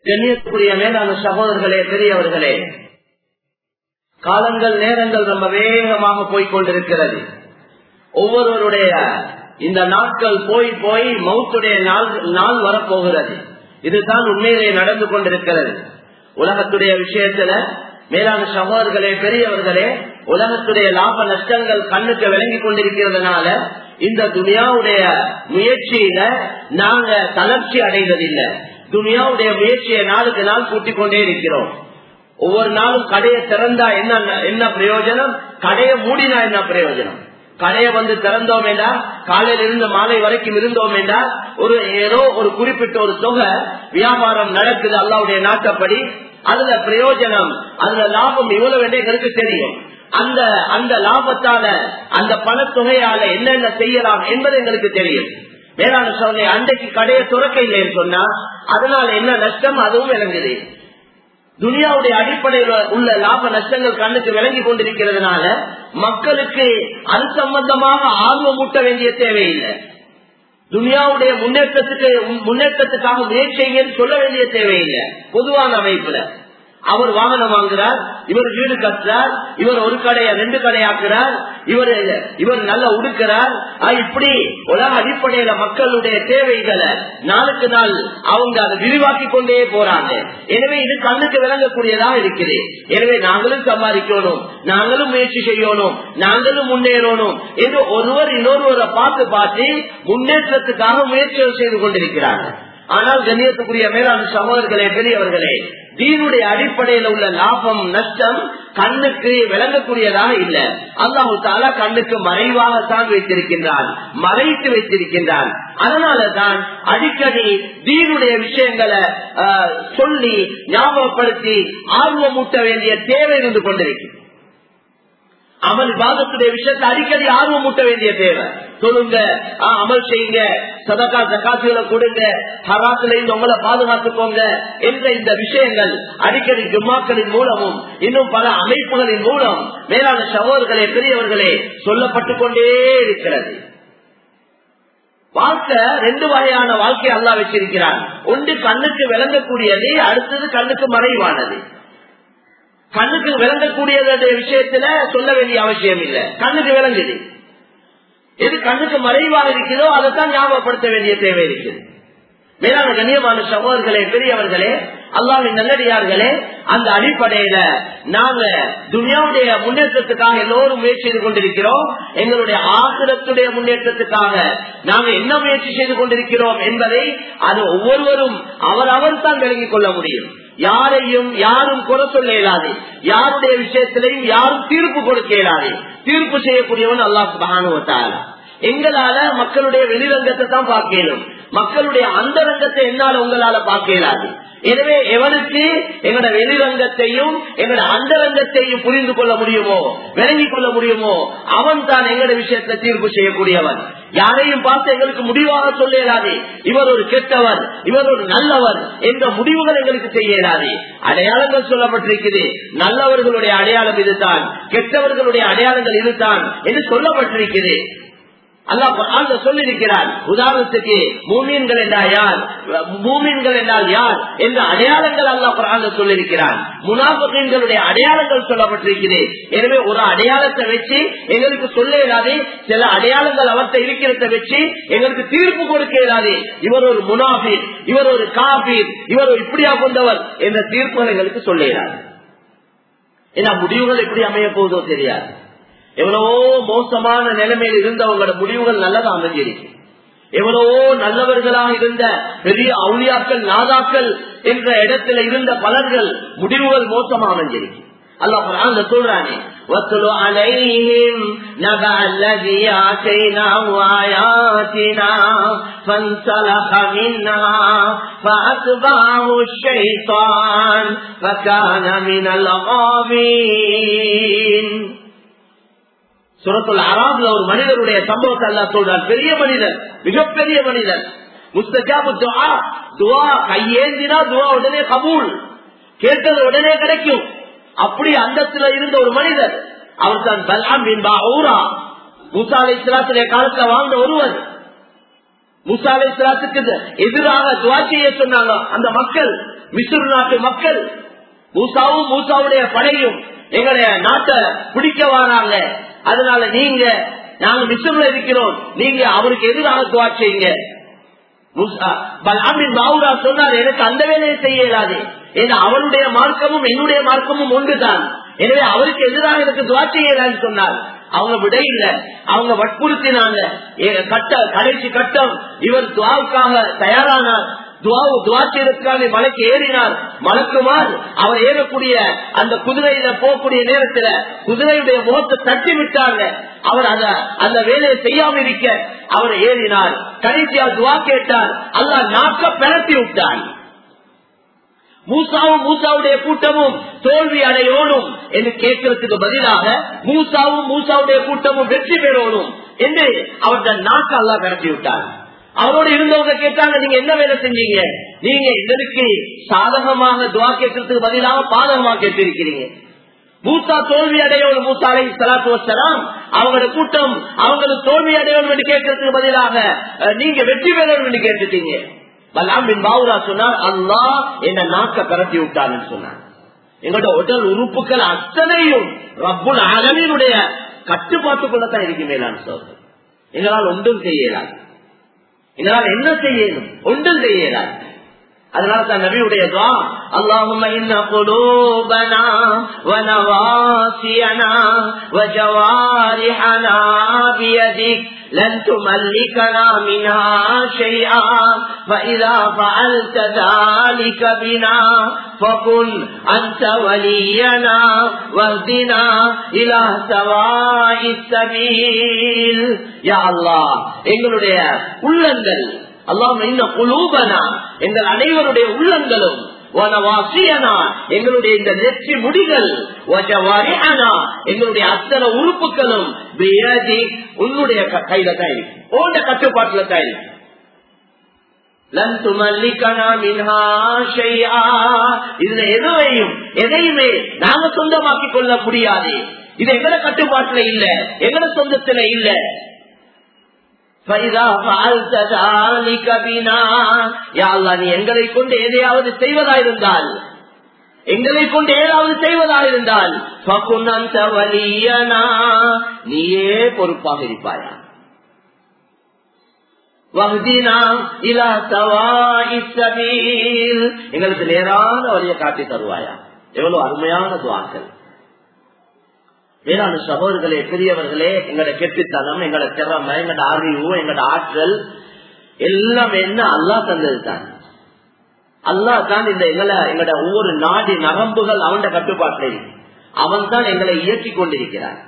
கண்ணியத்துக்குரிய மேலான சகோதரர்களே பெரியவர்களே காலங்கள் நேரங்கள் ரொம்ப வேகமாக போய்கொண்டிருக்கிறது ஒவ்வொருவருடைய இந்த நாட்கள் போய் போய் மௌத்துடைய நாள் நாள் வரப்போகிறது இதுதான் உண்மையிலே நடந்து கொண்டிருக்கிறது உலகத்துடைய விஷயத்துல மேலான சகோதரர்களே பெரியவர்களே உலகத்துடைய லாப நஷ்டங்கள் கண்ணுக்கு விளங்கி கொண்டிருக்கிறதுனால இந்த துனியாவுடைய முயற்சியில நாங்க தளர்ச்சி அடைவதில்லை துனியாவுடைய முயற்சியை நாளுக்கு நாள் கூட்டிக் கொண்டே இருக்கிறோம் ஒவ்வொரு நாளும் கடையை திறந்தா என்ன என்ன பிரயோஜனம் கடையை மூடினா என்ன பிரயோஜனம் கடையை வந்து திறந்தோம் என்றா காலையில இருந்து மாலை வரைக்கும் இருந்தோம் என்றா ஒரு ஏதோ ஒரு குறிப்பிட்ட ஒரு தொகை வியாபாரம் நடக்குது அல்லாவுடைய நாட்டப்படி அதுல பிரயோஜனம் அதுல லாபம் இவ்வளவு என்று எங்களுக்கு தெரியும் அந்த அந்த லாபத்தால அந்த பணத்தொகையால என்னென்ன செய்யலாம் என்பது எங்களுக்கு தெரியும் வேளாண் சோதனை அன்றைக்கு கடையை துறக்க இல்லைன்னு சொன்னா அதனால என்ன நஷ்டம் அதுவும் விளங்குது துனியாவுடைய அடிப்படையில் உள்ள லாப நஷ்டங்கள் கண்ணுக்கு விளங்கி கொண்டிருக்கிறதுனால மக்களுக்கு அது சம்பந்தமாக ஆர்வம் ஊட்ட வேண்டிய தேவையில்லை துனியாவுடைய முன்னேற்றத்துக்கு முன்னேற்றத்துக்காக முயற்சிங்கன்னு சொல்ல வேண்டிய தேவையில்லை பொதுவான அமைப்புல அவர் வாகனம் வாங்குறார் இவர் வீடு கட்டுறார் இவர் ஒரு கடையை ரெண்டு கடையாக்குறார் இவர் இவர் நல்லா உடுக்கிறார் இப்படி உலக அடிப்படையில மக்களுடைய தேவைகளை நாளுக்கு நாள் அவங்க அதை விரிவாக்கி கொண்டே போறாங்க எனவே இது கண்ணுக்கு விளங்கக்கூடியதாக இருக்குது எனவே நாங்களும் சம்பாதிக்கணும் நாங்களும் முயற்சி செய்யணும் நாங்களும் முன்னேறணும் என்று ஒருவர் இன்னொருவரை பார்த்து பார்த்து முன்னேற்றத்துக்காக முயற்சிகள் செய்து கொண்டிருக்கிறார்கள் ஆனால் கண்ணியத்துக்குரிய மேலான சகோதரர்களே பெரியவர்களே தீனுடைய அடிப்படையில் உள்ள லாபம் நஷ்டம் கண்ணுக்கு விளங்கக்கூடியதாக இல்ல அல்லாஹு தாலா கண்ணுக்கு மறைவாகத்தான் வைத்திருக்கின்றான் மறைத்து வைத்திருக்கின்றான் அதனாலதான் அடிக்கடி தீனுடைய விஷயங்களை சொல்லி ஞாபகப்படுத்தி ஆர்வமூட்ட வேண்டிய தேவை இருந்து கொண்டிருக்கிறது அமல் பாதத்துடைய விஷயத்தை அடிக்கடி ஆர்வம் ஊட்ட வேண்டிய தேவை சொல்லுங்க அமல் செய்யுங்க சதக்கா சகாசுகளை கொடுங்க ஹராத்துல இருந்து உங்களை பாதுகாத்துக்கோங்க என்ற இந்த விஷயங்கள் அடிக்கடி ஜும்மாக்களின் மூலமும் இன்னும் பல அமைப்புகளின் மூலம் மேலான சகோதரர்களே பெரியவர்களே சொல்லப்பட்டு கொண்டே இருக்கிறது வாழ்க்கை ரெண்டு வகையான வாழ்க்கை அல்லா வச்சிருக்கிறார் ஒன்று கண்ணுக்கு விளங்கக்கூடியது அடுத்தது கண்ணுக்கு மறைவானது கண்ணுக்கு விளங்கக்கூடியது விஷயத்துல சொல்ல வேண்டிய அவசியம் இல்லை கண்ணுக்கு விளங்குது எது கண்ணுக்கு மறைவாக இருக்கிறதோ அதைத்தான் ஞாபகப்படுத்த வேண்டிய தேவை இருக்குது மேலான கண்ணியமான சகோதரர்களே பெரியவர்களே அல்லாவின் நல்லடியார்களே அந்த அடிப்படையில நாங்க துனியாவுடைய முன்னேற்றத்துக்காக எல்லோரும் முயற்சி செய்து கொண்டிருக்கிறோம் எங்களுடைய ஆசிரத்துடைய முன்னேற்றத்துக்காக நாங்க என்ன முயற்சி செய்து கொண்டிருக்கிறோம் என்பதை அது ஒவ்வொருவரும் அவர் அவர் தான் விளங்கிக் கொள்ள முடியும் யாரையும் யாரும் குறை சொல்ல இயலாது யாருடைய விஷயத்திலையும் யாரும் தீர்ப்பு கொடுக்க இயலாது தீர்ப்பு செய்யக்கூடியவன் அல்லாஹ் சுபகானுவத்தால எங்களால மக்களுடைய வெளிரங்கத்தை தான் பார்க்கணும் மக்களுடைய அந்த ரங்கத்தை என்னால உங்களால பார்க்க இயலாது எனவே எவனுக்கு எங்களோட வெளிரங்கத்தையும் எங்களோட அந்த ரங்கத்தையும் புரிந்து கொள்ள முடியுமோ விளங்கிக் கொள்ள முடியுமோ அவன் தான் எங்களோட விஷயத்தை தீர்ப்பு செய்யக்கூடியவன் யாரையும் பார்த்து எங்களுக்கு முடிவாக சொல்ல இயலாது இவர் ஒரு கெட்டவர் இவர் ஒரு நல்லவர் என்ற முடிவுகள் எங்களுக்கு செய்ய இயலாது அடையாளங்கள் சொல்லப்பட்டிருக்குது நல்லவர்களுடைய அடையாளம் இதுதான் கெட்டவர்களுடைய அடையாளங்கள் இதுதான் என்று சொல்லப்பட்டிருக்குது அல்லாஹ் சொல்லியிருக்கிறார் உதாரணத்துக்கு மூமீன்கள் என்றால் யார் மூமீன்கள் என்றால் யார் என்ற அடையாளங்கள் அல்லாஹ் குரான் சொல்லியிருக்கிறார் முனாபகங்களுடைய அடையாளங்கள் சொல்லப்பட்டிருக்கிறது எனவே ஒரு அடையாளத்தை வச்சு எங்களுக்கு சொல்ல இயலாது சில அடையாளங்கள் அவர்கிட்ட இருக்கிறத வச்சு எங்களுக்கு தீர்ப்பு கொடுக்க இயலாது இவர் ஒரு முனாபிர் இவர் ஒரு காபீர் இவர் ஒரு இப்படியா கொண்டவர் என்ற தீர்ப்புகள் எங்களுக்கு சொல்ல இயலாது ஏன்னா முடிவுகள் எப்படி அமைய போவதோ தெரியாது எவ்வளவோ மோசமான நிலைமையில் இருந்தவங்களோட முடிவுகள் நல்லதா அமைஞ்சிருக்கு எவ்வளவோ நல்லவர்களாக இருந்த பெரிய அவுளியாக்கள் நாதாக்கள் என்ற இடத்துல இருந்த பலர்கள் முடிவுகள் மோசமா அமைஞ்சிருக்கு அல்லாஹ் குர்ஆன்ல சொல்றானே وَاتْلُ عَلَيْهِمْ نَبَأَ الَّذِي آتَيْنَاهُ آيَاتِنَا فَانْسَلَخَ مِنْهَا فَأَتْبَعَهُ الشَّيْطَانُ فَكَانَ مِنَ الْغَاوِينَ சுரத்துல் அராப்ல ஒரு மனிதருடைய சம்பவத்தை அல்லா சொல்றார் பெரிய மனிதர் மிகப்பெரிய மனிதர் முஸ்தஜாபு துவா துவா கையேந்தினா துவா உடனே கபூல் கேட்டது உடனே கிடைக்கும் அப்படி அந்தத்துல இருந்த ஒரு மனிதர் அவர் தான் பல்ஹாம் பின்பா ஊரா முசா அலை இஸ்லாத்துடைய காலத்துல வாழ்ந்த ஒருவர் முசா அலை இஸ்லாத்துக்கு எதிராக துவா செய்ய சொன்னாங்க அந்த மக்கள் மிஸ்ர் நாட்டு மக்கள் மூசாவும் மூசாவுடைய படையும் எங்களுடைய நாட்டை பிடிக்க வராங்க அதனால நீங்க நாங்க மிஸ்ர்ல இருக்கிறோம் நீங்க அவருக்கு எதிராக துவா செய்யுங்க பாவுரா சொன்னார் எனக்கு அந்த வேலையை செய்ய இயலாது ஏன்னா அவருடைய மார்க்கமும் என்னுடைய மார்க்கமும் ஒன்றுதான் எனவே அவருக்கு எதிராக எனக்கு துவா செய்யலான்னு சொன்னார் அவங்க விட இல்ல அவங்க வற்புறுத்தினாங்க கட்ட கடைசி கட்டம் இவர் துவாவுக்காக தயாரானார் துவாவு துவா செய்வதற்காக மலைக்கு ஏறினார் மலக்குமார் அவர் ஏறக்கூடிய அந்த குதிரையில போகக்கூடிய நேரத்துல குதிரையுடைய முகத்தை தட்டி விட்டாங்க அவர் அந்த அந்த வேலையை செய்யாம இருக்க அவர் ஏறினார் கடைசியா துவா கேட்டார் அல்ல நாக்க பிறத்தி விட்டார் மூசாவும் மூசாவுடைய கூட்டமும் தோல்வி அடையோடும் என்று கேட்கறதுக்கு பதிலாக மூசாவும் மூசாவுடைய கூட்டமும் வெற்றி பெறணும் என்று அவருடைய நாக்கு அல்லா பிறட்டி விட்டார் அவரோட இருந்தவங்க கேட்டாங்க நீங்க என்ன வேலை செஞ்சீங்க நீங்க எங்களுக்கு சாதகமாக துவா கேட்கறதுக்கு பதிலாக பாதகமாக கேட்டிருக்கிறீங்க மூசா தோல்வி அடையோடு மூசா அலை சலாத்து வசலாம் அவங்களோட கூட்டம் அவங்களுக்கு தோல்வி அடையோடு என்று கேட்கறதுக்கு பதிலாக நீங்க வெற்றி பெறணும் என்று கேட்டுட்டீங்க பலாமின் பாவுரா சொன்னார் அல்லா என்ன நாக்க பரட்டி விட்டான்னு சொன்னார் எங்களோட உடல் உறுப்புகள் அத்தனையும் ரப்புல் அகலினுடைய கட்டுப்பாட்டுக்குள்ளதான் இருக்கு மேலான் சொல்றது எங்களால் ஒன்றும் செய்யலாம் எங்களால் என்ன செய்யணும் ஒன்றும் செய்யலாம் அதனால தான் நபியுடைய துவா اللهم إن قلوبنا ونواسينا وجوارحنا بيدك لن تملكنا منها شيئا فإذا فعلت ذلك بنا فقل أنت ولينا واهدنا إلى سواء السبيل يا الله எங்களுடைய உள்ளங்கள் அல்லாம இன்ன குலூபனா எங்கள் அனைவருடைய உள்ளங்களும் எங்களுடைய இந்த நெற்றி முடிகள் எங்களுடைய அத்தனை உறுப்புகளும் உன்னுடைய கையில தான் இருக்கு ஓண்ட கட்டுப்பாட்டுல தான் இருக்கு இதுல எதுவையும் எதையுமே நாங்க சொந்தமாக்கி கொள்ள முடியாது இது எங்கட கட்டுப்பாட்டுல இல்ல எங்கட சொந்தத்துல இல்ல நீ எங்களை கொண்டு எதையாவது செய்வதாயிருந்தால் எங்களை கொண்டு ஏதாவது செய்வதாயிருந்தால் நீயே பொறுப்பாக இருப்பாயா எங்களுக்கு நேரான வழியை காட்டி தருவாயா எவ்வளவு அருமையான துவாக்கள் வேளாண் சகோதரர்களே பெரியவர்களே எங்களோட கெட்டித்தனம் எங்களோட திறமை எங்களோட அறிவு எங்களோட ஆற்றல் எல்லாம் என்ன அல்லா தந்தது தான் அல்லா தான் இந்த எங்களை எங்களோட ஒவ்வொரு நாடி நரம்புகள் அவன் கட்டுப்பாட்டில் அவன் தான் எங்களை இயக்கி கொண்டிருக்கிறார்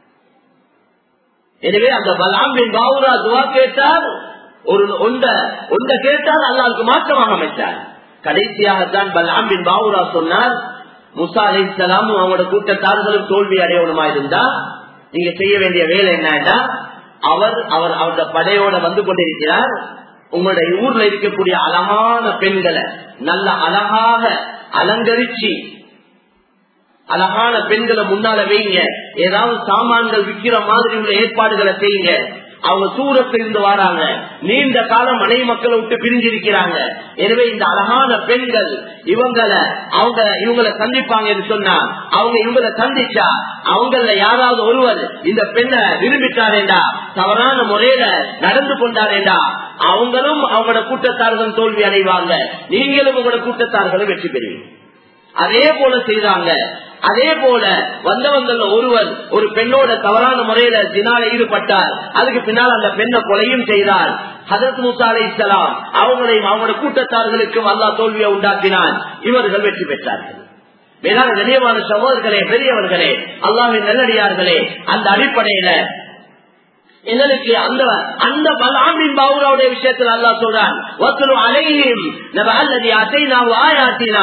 எனவே அந்த பலாம்பின் பாவுரா துவா கேட்டால் ஒரு ஒன்ற ஒன்ற கேட்டால் அல்லாவுக்கு மாற்றமாக அமைச்சார் கடைசியாகத்தான் பலாம்பின் பாவுரா சொன்னார் முசா அலி இஸ்லாமும் அவங்களோட கூட்டத்தார்களும் தோல்வி அடையணுமா இருந்தா நீங்க செய்ய வேண்டிய வேலை என்னன்னா அவர் அவர் அவருடைய படையோட வந்து கொண்டிருக்கிறார் உங்களுடைய ஊர்ல இருக்கக்கூடிய அழகான பெண்களை நல்ல அழகாக அலங்கரிச்சு அழகான பெண்களை முன்னால வைங்க ஏதாவது சாமான்கள் விற்கிற மாதிரி உள்ள ஏற்பாடுகளை செய்யுங்க அவங்க தூரத்திலிருந்து வராங்க நீண்ட காலம் மனை மக்களை விட்டு பிரிஞ்சிருக்கிறாங்க எனவே இந்த அழகான பெண்கள் இவங்களை அவங்க இவங்களை சந்திப்பாங்கன்னு சொன்னா அவங்க இவங்களை சந்திச்சா அவங்கள யாராவது ஒருவர் இந்த பெண்ணை விரும்பிட்டாரேண்டா தவறான முறையில நடந்து கொண்டாரேண்டா அவங்களும் அவங்களோட கூட்டத்தார்களும் தோல்வி அடைவாங்க நீங்களும் உங்களோட கூட்டத்தார்களும் வெற்றி பெறுவீங்க அதே போல செய்தாங்க அதே போல வந்தவங்கள ஒருவர் ஒரு பெண்ணோட தவறான முறையில தினால ஈடுபட்டார் அதுக்கு பின்னால் அந்த பெண்ணை கொலையும் செய்தார் ஹதரத் மூசா அலை இஸ்லாம் அவங்களையும் அவங்களோட கூட்டத்தார்களுக்கும் அல்லா தோல்வியை உண்டாக்கினான் இவர்கள் வெற்றி பெற்றார்கள் வேளாண் நினைவான சகோதரர்களே பெரியவர்களே அல்லாவின் நல்லடியார்களே அந்த அடிப்படையில எங்களுக்கு அந்த அந்த பலாமின் பாவுராவுடைய விஷயத்தில் அல்லா சொல்றான் ஒருத்தரும் அலையும் அல்லது அசை நாம் ஆயாத்தினா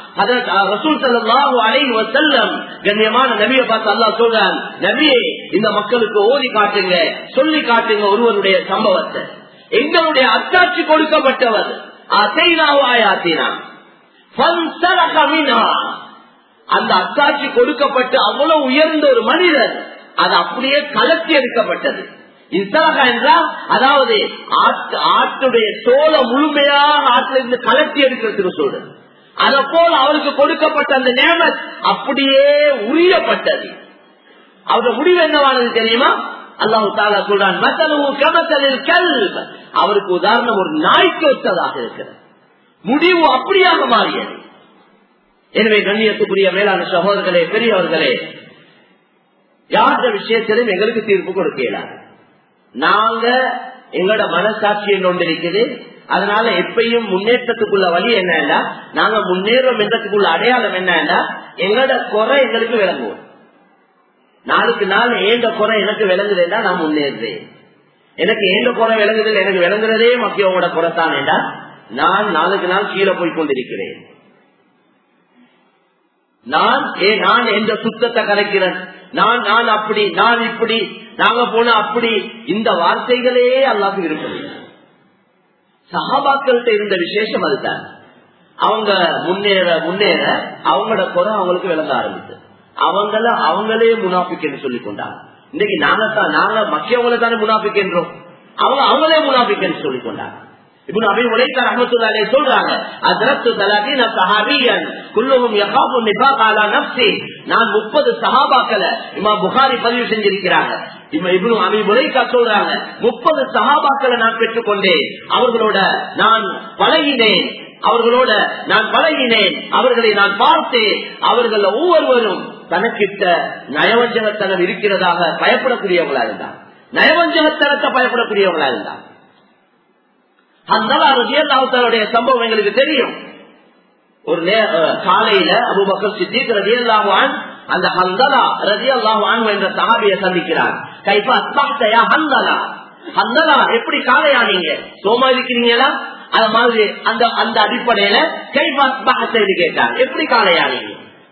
கண்ணியமான நபியை பார்த்து அல்லா சொல்றான் நபியே இந்த மக்களுக்கு ஓதி காட்டுங்க சொல்லி காட்டுங்க ஒருவருடைய சம்பவத்தை எங்களுடைய அத்தாட்சி கொடுக்கப்பட்டவர் அசைனாவாயாத்தினா அந்த அத்தாட்சி கொடுக்கப்பட்டு அவ்வளவு உயர்ந்த ஒரு மனிதர் அது அப்படியே கலத்தி எடுக்கப்பட்டது இசலகா என்றால் அதாவது ஆட்டுடைய தோலை முழுமையாக ஆற்றிலிருந்து கலட்டி எடுக்கிறதுக்கு சொல்றது அத போல அவருக்கு கொடுக்கப்பட்ட அந்த நேமத் அப்படியே உரியப்பட்டது அவருடைய முடிவு என்னவானது தெரியுமா அல்லாஹு தாலா சொல்றான் மத்தளவு கமத்தலில் கல் அவருக்கு உதாரணம் ஒரு நாய்க்கு ஒத்ததாக இருக்கிறது முடிவு அப்படியாக மாறியது எனவே கண்ணியத்துக்குரிய மேலான சகோதரர்களே பெரியவர்களே யாருடைய விஷயத்திலும் எங்களுக்கு தீர்ப்பு கொடுக்கலாம் நாங்க எங்களோட மனசாட்சி ஒன்று இருக்குது அதனால எப்பயும் முன்னேற்றத்துக்குள்ள வழி என்னன்னா நாங்க முன்னேறும் என்றதுக்குள்ள அடையாளம் என்னன்னா எங்களோட குறை எங்களுக்கு விளங்குவோம் நாளுக்கு நாள் ஏண்ட குறை எனக்கு விளங்குதுன்னா நான் முன்னேறுறேன் எனக்கு ஏண்ட குறை விளங்குதல் எனக்கு விளங்குறதே மக்கியோட குறைத்தான் என்றா நான் நாளுக்கு நாள் கீழே போய் கொண்டிருக்கிறேன் நான் ஏ நான் எந்த சுத்தத்தை கலைக்கிறேன் நான் நான் அப்படி நான் இப்படி நாங்க போன அப்படி இந்த வார்த்தைகளே அல்லாது விருப்பம் சகாபாக்கள்கிட்ட இருந்த விசேஷம் அதுதான் அவங்க முன்னேற முன்னேற அவங்களோட குறை அவங்களுக்கு விளங்க ஆரம்பிச்சு அவங்கள அவங்களே முனாபிக்கன்னு சொல்லி கொண்டாங்க இன்னைக்கு நாங்க தான் நாங்க மக்கியவங்களை தானே முனாபிக்கின்றோம் அவங்க அவங்களே முனாபிக்கன்னு சொல்லி கொண்டாங்க இப்ப அபி உழைத்தார் அஹமத்துல்லாலே சொல்றாங்க அதரத்து தலாகி நான் சஹாபியன் குல்லுவும் யகாபு நிபாகாலா நப்சி நான் முப்பது சஹாபாக்களை இமா புகாரி பதிவு செஞ்சிருக்கிறாங்க இப்னு அபி உழைக்கா சொல்றாங்க முப்பது சஹாபாக்களை நான் பெற்றுக்கொண்டேன் அவர்களோட நான் பழகினேன் அவர்களோட நான் பழகினேன் அவர்களை நான் பார்த்தேன் அவர்கள் ஒவ்வொருவரும் தனக்கிட்ட நயவஞ்சகத்தனம் இருக்கிறதாக பயப்படக்கூடியவங்களா இருந்தார் நயவஞ்சகத்தனத்தை பயப்படக்கூடியவங்களா இருந்தார் அந்த ரஜியல்லாவுடைய சம்பவம் எங்களுக்கு தெரியும் ஒரு காலையில அபுபக்கர் சித்திக் ரஜியல்லாவான் அந்த ஹந்தலா ரஜியல்லாவான் என்ற சகாபியை சந்திக்கிறார் கைப்பா அஸ்பாத்தையா ஹந்தலா ஹந்தலா எப்படி காலையானீங்க சோமா இருக்கிறீங்களா அது மாதிரி அந்த அந்த அடிப்படையில கைப்பா செய்து கேட்டார் எப்படி காலையானீங்க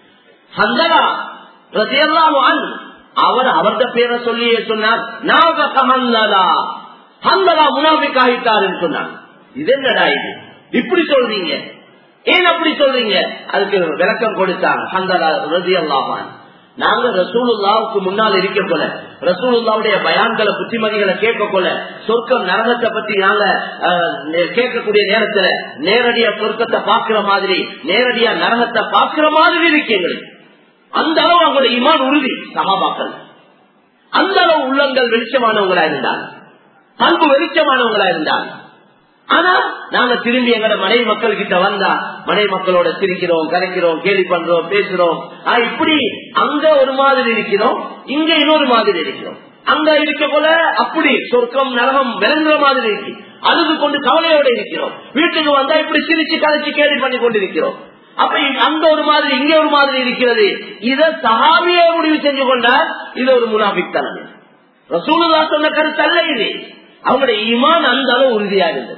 ஹந்தலா ரஜியல்லாவான் அவர் அவர்த பேரை சொல்லியே சொன்னார் நாக ஹந்தலா ஹந்தலா முனாபிக் ஆகிட்டாருன்னு சொன்னார் இது என்னடா இது இப்படி சொல்றீங்க ஏன் அப்படி சொல்றீங்க அதுக்கு விளக்கம் கொடுத்தாங்க ஹந்தலா ரதி அல்லாமான் நாங்க ரசூலுல்லாவுக்கு முன்னால் இருக்க போல ரசூலுல்லாவுடைய பயான்களை புத்திமதிகளை கேட்க போல சொர்க்கம் நரகத்தை பத்தி நாங்க கேட்கக்கூடிய நேரத்துல நேரடியா சொர்க்கத்தை பாக்குற மாதிரி நேரடியா நரகத்தை பாக்குற மாதிரி இருக்கீங்க அந்த அளவு அவங்களுடைய இமான் உறுதி சகாபாக்கள் அந்த அளவு உள்ளங்கள் வெளிச்சமானவங்களா இருந்தாங்க அன்பு வெளிச்சமானவங்களா இருந்தாங்க ஆனா நாங்க திரும்பி எங்கட மனைவி மக்கள் கிட்ட வந்தா மனைவி மக்களோட சிரிக்கிறோம் கரைக்கிறோம் கேலி பண்றோம் பேசுறோம் இப்படி அங்க ஒரு மாதிரி இருக்கிறோம் இங்க இன்னொரு மாதிரி இருக்கிறோம் அங்க இருக்க போல அப்படி சொர்க்கம் நரகம் விளங்குற மாதிரி இருக்கு அழுது கொண்டு கவலையோட இருக்கிறோம் வீட்டுக்கு வந்தா இப்படி சிரிச்சு கதைச்சு கேலி பண்ணி கொண்டிருக்கிறோம் அப்ப அங்க ஒரு மாதிரி இங்க ஒரு மாதிரி இருக்கிறது இத சகாவியே முடிவு செஞ்சு கொண்டால் இது ஒரு முனாபிக் தனம் ரசூலுல்லா சொன்ன கருத்தல்ல இது அவங்களுடைய ஈமான் அந்த அளவு உறுதியா இருந்தது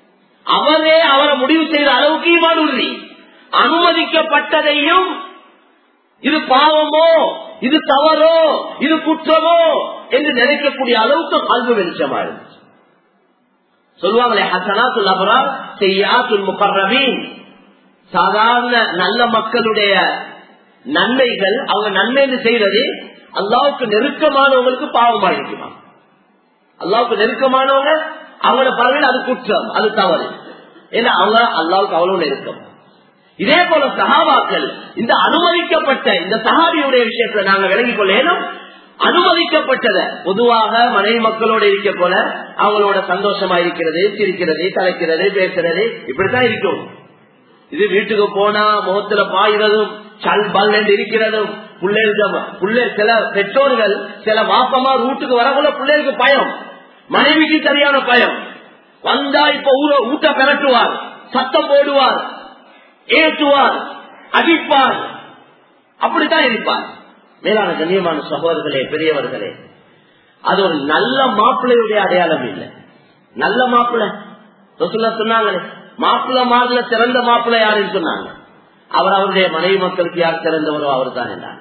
அவரே அவரை முடிவு செய்த அளவுக்கு ஈமான் உறுதி அனுமதிக்கப்பட்டதையும் இது பாவமோ இது தவறோ இது குற்றமோ என்று நினைக்கக்கூடிய அளவுக்கு கல்வி வெளிச்சமா இருந்துச்சு சொல்லுவாங்களே ஹசனாத்துல் அபரார் செய்யாத்துல் முகர்ரவீன் சாதாரண நல்ல மக்களுடைய நன்மைகள் அவங்க நன்மைன்னு செய்யறது அல்லாவுக்கு நெருக்கமானவங்களுக்கு பாவமா இருக்குமா அல்லாவுக்கு நெருக்கமானவங்க அவங்களோட பார்வையில் அது குற்றம் அது தவறு ஏன்னா அவங்க அல்லாவுக்கு அவ்வளவு நெருக்கம் இதே போல சகாபாக்கள் இந்த அனுமதிக்கப்பட்ட இந்த சகாபியுடைய விஷயத்துல நாங்க விளங்கிக் கொள்ள ஏனும் அனுமதிக்கப்பட்டத பொதுவாக மனைவி மக்களோட இருக்க போல அவங்களோட சந்தோஷமா இருக்கிறது சிரிக்கிறது கலைக்கிறது பேசுறது இப்படித்தான் இருக்கும் இது வீட்டுக்கு போனா முகத்துல பாயிறதும் சல் பல் என்று இருக்கிறதும் பிள்ளைகள் சில பெற்றோர்கள் சில வாப்பமா வீட்டுக்கு வரக்குள்ள பிள்ளைகளுக்கு பயம் மனைவிக்கு சரியான பயம் வந்தா இப்ப ஊர ஊட்ட பெரட்டுவார் சத்தம் போடுவார் ஏற்றுவார் அடிப்பார் அப்படித்தான் இருப்பார் மேலான கண்ணியமான சகோதரர்களே பெரியவர்களே அது ஒரு நல்ல மாப்பிள்ளையுடைய அடையாளம் இல்லை நல்ல மாப்பிள்ளை சொன்னாங்களே மாப்பிள்ள மாடல சிறந்த மாப்பிள்ளை யாருன்னு சொன்னாங்க அவர் அவருடைய மனைவி மக்களுக்கு யார் சிறந்தவரோ அவர் தான் என்றார்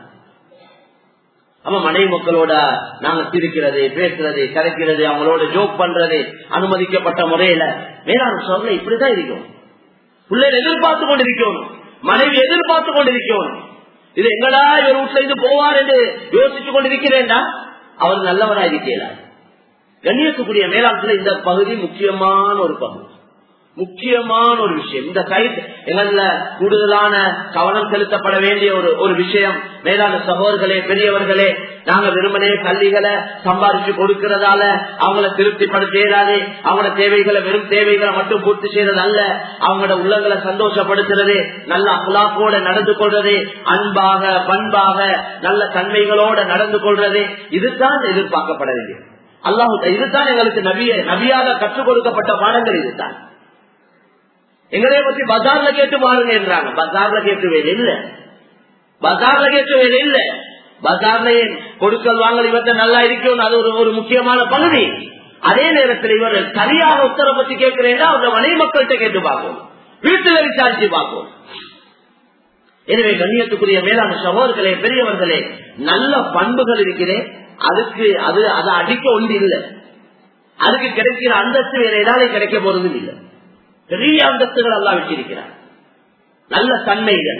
அப்ப மனைவி மக்களோட நாங்க சிரிக்கிறது பேசுறது கரைக்கிறது அவங்களோட ஜோக் பண்றது அனுமதிக்கப்பட்ட முறையில வேளாண் சொல்ல இப்படிதான் இருக்கும் பிள்ளைகள் எதிர்பார்த்து கொண்டிருக்கணும் மனைவி எதிர்பார்த்து கொண்டிருக்கணும் இது எங்கடா இவர் வீட்டுல இருந்து போவார் என்று யோசிச்சு கொண்டிருக்கிறேன்டா அவர் நல்லவரா இருக்கிறார் கண்ணியத்துக்குரிய மேலாண்மையில இந்த பகுதி முக்கியமான ஒரு பகுதி முக்கியமான ஒரு விஷயம் இந்த சைட் எங்கள்ல கூடுதலான கவனம் செலுத்தப்பட வேண்டிய ஒரு ஒரு விஷயம் மேலான சகோதர்களே பெரியவர்களே நாங்க வெறுமனே கல்விகளை சம்பாதிச்சு கொடுக்கறதால அவங்கள திருப்திப்படுத்தாது அவங்களோட தேவைகளை வெறும் தேவைகளை மட்டும் பூர்த்தி செய்யறது அல்ல அவங்களோட உள்ளங்களை சந்தோஷப்படுத்துறது நல்ல அகலாக்கோட நடந்து கொள்றது அன்பாக பண்பாக நல்ல தன்மைகளோட நடந்து கொள்றது இதுதான் எதிர்பார்க்கப்பட வேண்டியது அல்லாஹு இதுதான் எங்களுக்கு நபிய நபியாக கற்றுக் கொடுக்கப்பட்ட பாடங்கள் இதுதான் எங்களைய பத்தி பஜார்ல கேட்டு பாருங்க என்றாங்க பஜார்ல கேட்டு வேலை இல்ல பஜார்ல கேட்டு வேலை இல்ல பஜார்ல கொடுக்கல் வாங்கல் இவற்றை நல்லா இருக்கும் அது ஒரு ஒரு முக்கியமான பகுதி அதே நேரத்தில் இவர் சரியாக உத்தர பத்தி கேட்கிறேன்னா அவங்க மனைவி மக்கள்கிட்ட கேட்டு பார்ப்போம் வீட்டுல விசாரிச்சு பார்ப்போம் எனவே கண்ணியத்துக்குரிய மேலான சகோதரர்களே பெரியவர்களே நல்ல பண்புகள் இருக்கிறேன் அதுக்கு அது அதை அடிக்க ஒன்று இல்லை அதுக்கு கிடைக்கிற அந்தஸ்து வேற ஏதாவது கிடைக்க போறது இல்லை பெரிய அந்தஸ்துகள் எல்லாம் வச்சிருக்கிறார் நல்ல தன்மைகள்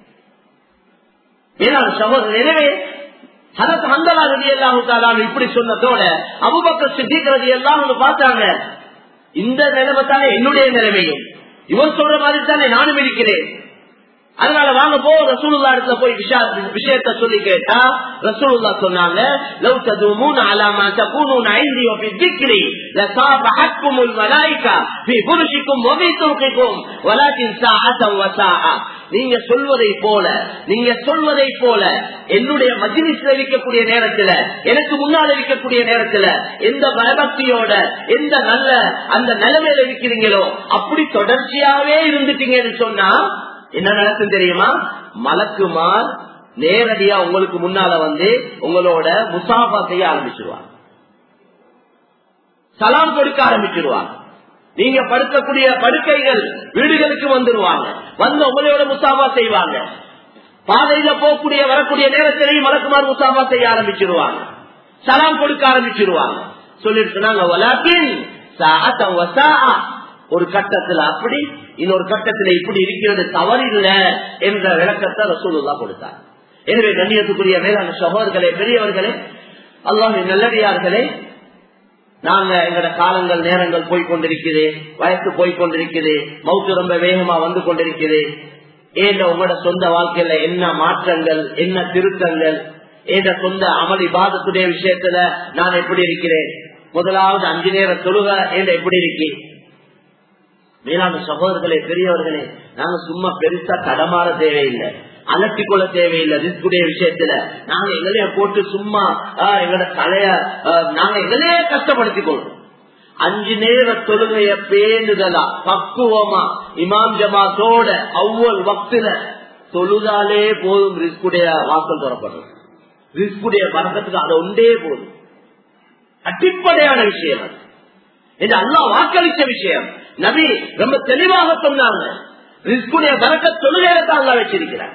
மேலான சகோதரர் எனவே அதற்கு மங்களா ரதி எல்லாம் இப்படி சொன்னதோட அபுபக்க சித்திக்கிறது எல்லாம் பார்த்தாங்க இந்த நிலைமை தானே என்னுடைய நிலைமையும் இவர் சொல்ற மாதிரி தானே நானும் இருக்கிறேன் அதனால வாங்க போ ரசூலுல்லா இடத்துல போய் விஷயத்த சொல்லி கேட்டா ரசூலுல்லா சொன்னாங்க லவ் ததுமூன அலாமா தகூனூன ஐந்தி வபி திக்ரி லசாபஹத்கும் الملائكه في فرشكم وفي طرقكم ولكن ساعه وساعه நீங்க சொல்வதை போல நீங்க சொல்வதை போல என்னுடைய மஜிலிஸ்ல இருக்கக்கூடிய நேரத்துல எனக்கு முன்னால் இருக்கக்கூடிய நேரத்துல எந்த பயபக்தியோட எந்த நல்ல அந்த நிலைமையில இருக்கிறீங்களோ அப்படி தொடர்ச்சியாவே இருந்துட்டீங்கன்னு சொன்னா என்ன நடக்கும் தெரியுமா மலக்குமார் நேரடியா உங்களுக்கு முன்னால வந்து உங்களோட முசாஃபா செய்ய ஆரம்பிச்சிருவாங்க சலாம் கொடுக்க ஆரம்பிச்சிருவாங்க நீங்க படுக்கக்கூடிய படுக்கைகள் வீடுகளுக்கு வந்துருவாங்க வந்து உங்களோட முசாஃபா செய்வாங்க பாதையில போகக்கூடிய வரக்கூடிய நேரத்திலையும் மலக்குமார் முசாஃபா செய்ய ஆரம்பிச்சிருவாங்க சலாம் கொடுக்க ஆரம்பிச்சிருவாங்க சொல்லிட்டு சொன்னாங்க ஒரு கட்டத்துல அப்படி இன்னொரு கட்டத்துல இப்படி இருக்கிறது தவறில்ல என்ற விளக்கத்தை ரசூலுல்லா கொடுத்தார் எனவே கண்ணியத்துக்குரிய மேலான சகோதரர்களே பெரியவர்களே அல்லாஹ் நல்லடியார்களே நாங்க எங்கட காலங்கள் நேரங்கள் போய்கொண்டிருக்குது வயசு போய்கொண்டிருக்குது மவுத்து ரொம்ப வேகமா வந்து கொண்டிருக்குது ஏன் உங்களோட சொந்த வாழ்க்கையில என்ன மாற்றங்கள் என்ன திருத்தங்கள் ஏன் சொந்த அமளி பாதத்துடைய விஷயத்துல நான் எப்படி இருக்கிறேன் முதலாவது அஞ்சு நேர தொழுக என்ற எப்படி இருக்கேன் மேலான சகோதரர்களே பெரியவர்களே நாங்க சும்மா பெருசா தடமாற தேவையில்லை அலட்டிக்கொள்ள தேவையில்லை ரிஸ்குடைய விஷயத்துல நாங்க எங்களைய போட்டு சும்மா எங்களோட தலைய நாங்க எங்களையே கஷ்டப்படுத்திக் கொள்றோம் அஞ்சு நேர தொழுகைய பேண்டுதலா பக்குவமா இமாம் ஜமாத்தோட அவ்வளவு வக்துல தொழுதாலே போதும் ரிஸ்குடைய வாசல் தரப்படும் ரிஸ்குடைய பறக்கத்துக்கு அது ஒன்றே போதும் அடிப்படையான விஷயம் அது இது அல்லா வாக்களித்த விஷயம் நபி ரொம்ப தெளிவாக சொன்னாங்க ரிஸ்குடைய பறக்க தொழுகையத்தான் அல்லா வச்சிருக்கிறார்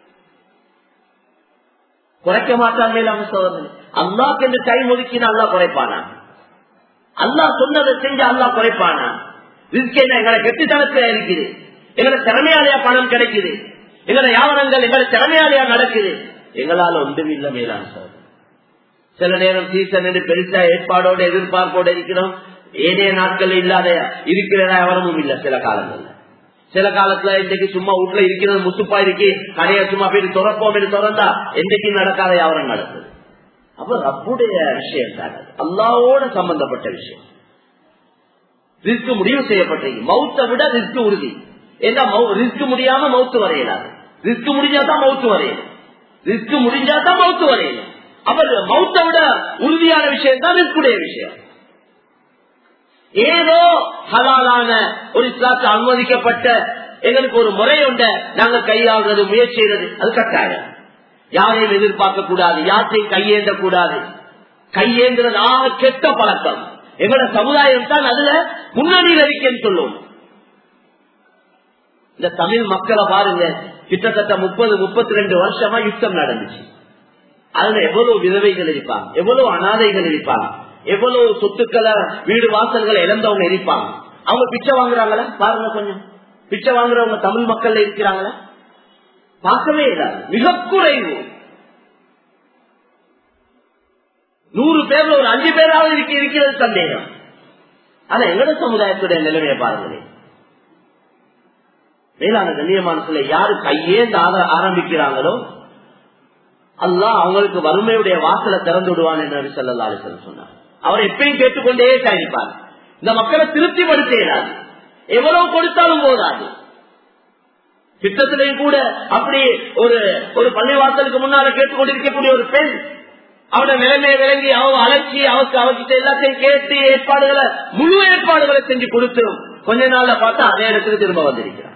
குறைக்க மாட்டான் மேலாம சோதனை அல்லாக்கு என்று டைம் ஒதுக்கினா அல்லா குறைப்பானா அல்லா சொன்னதை செஞ்சு அல்லா குறைப்பானா ரிஸ்க் என்ன எங்களை கெட்டித்தனத்துல இருக்குது எங்களை திறமையாலையா பணம் கிடைக்குது எங்களை யாவனங்கள் எங்களை திறமையாலையா நடக்குது எங்களால ஒன்றும் இல்லை மேலான சோதனை சில நேரம் சீசன் என்று பெருசா ஏற்பாடோட எதிர்பார்ப்போட இருக்கிறோம் ஏனைய நாட்கள் இல்லாத இருக்கிறதா எவரமும் இல்ல சில காலங்கள்ல சில காலத்துல இன்றைக்கு சும்மா வீட்டுல இருக்கிறது முத்துப்பா இருக்கு கடையை சும்மா போய் திறப்போம் என்று திறந்தா என்றைக்கு நடக்காத யாவரம் நடக்குது அப்ப ரப்புடைய விஷயம் தான் அல்லாவோட சம்பந்தப்பட்ட விஷயம் ரிஸ்க் முடிவு செய்யப்பட்டிருக்கு மவுத்தை விட ரிஸ்க் உறுதி ஏன்னா ரிஸ்க் முடியாம மவுத்து வரையலாது ரிஸ்க் முடிஞ்சாதான் மவுத்து வரையணும் ரிஸ்க் முடிஞ்சாதான் மவுத்து வரையணும் அப்ப மவுத்தை விட உறுதியான விஷயம் தான் ரிஸ்குடைய விஷயம் ஏதோ ஹலாலான ஒரு இஸ்லாத்து அனுமதிக்கப்பட்ட எங்களுக்கு ஒரு முறை உண்ட நாங்க கையாளுறது முயற்சி செய்யறது அது கட்டாயம் யாரையும் எதிர்பார்க்க கூடாது யாற்றையும் கையேந்த கூடாது கையேந்திரது ஆக கெட்ட பழக்கம் எங்களோட சமுதாயம் தான் அதுல முன்னணியில் இருக்கேன்னு சொல்லுவோம் இந்த தமிழ் மக்களை பாருங்க கிட்டத்தட்ட முப்பது முப்பத்தி ரெண்டு வருஷமா யுத்தம் நடந்துச்சு அதுல எவ்வளவு விதவைகள் இருப்பாங்க எவ்வளவு அனாதைகள் இருப்பாங்க எவ்வளவு சொத்துக்களை வீடு வாசல்களை இழந்தவங்க இருப்பாங்க அவங்க பிச்சை வாங்குறாங்களா பாருங்க கொஞ்சம் பிச்சை வாங்குறவங்க தமிழ் மக்கள் இருக்கிறாங்களா பார்க்கவே இல்லை மிக குறைவு நூறு பேர்ல ஒரு அஞ்சு பேராவது இருக்க இருக்கிறது சந்தேகம் ஆனா எங்கட சமுதாயத்துடைய நிலைமையை பாருங்களேன் மேலான கண்ணியமான யாரு கையேந்து ஆரம்பிக்கிறாங்களோ அல்லாஹ் அவங்களுக்கு வறுமையுடைய வாசலை திறந்து விடுவான் என்று சொல்லலா சொன்னார் அவர் எப்பயும் கேட்டுக்கொண்டே தயாரிப்பார் இந்த மக்களை திருப்திப்படுத்த இயலாது எவ்வளவு கொடுத்தாலும் போதாது திட்டத்திலையும் கூட அப்படி ஒரு ஒரு பள்ளிவாசலுக்கு முன்னால கேட்டுக்கொண்டிருக்கக்கூடிய ஒரு பெண் அவட நிலைமையை விளங்கி அவ அலட்சி அவருக்கு அவர்கிட்ட எல்லாத்தையும் கேட்டு ஏற்பாடுகளை முழு ஏற்பாடுகளை செஞ்சு கொடுத்துரும் கொஞ்ச நாள்ல பார்த்தா அதே இடத்துக்கு திரும்ப வந்திருக்கிறார்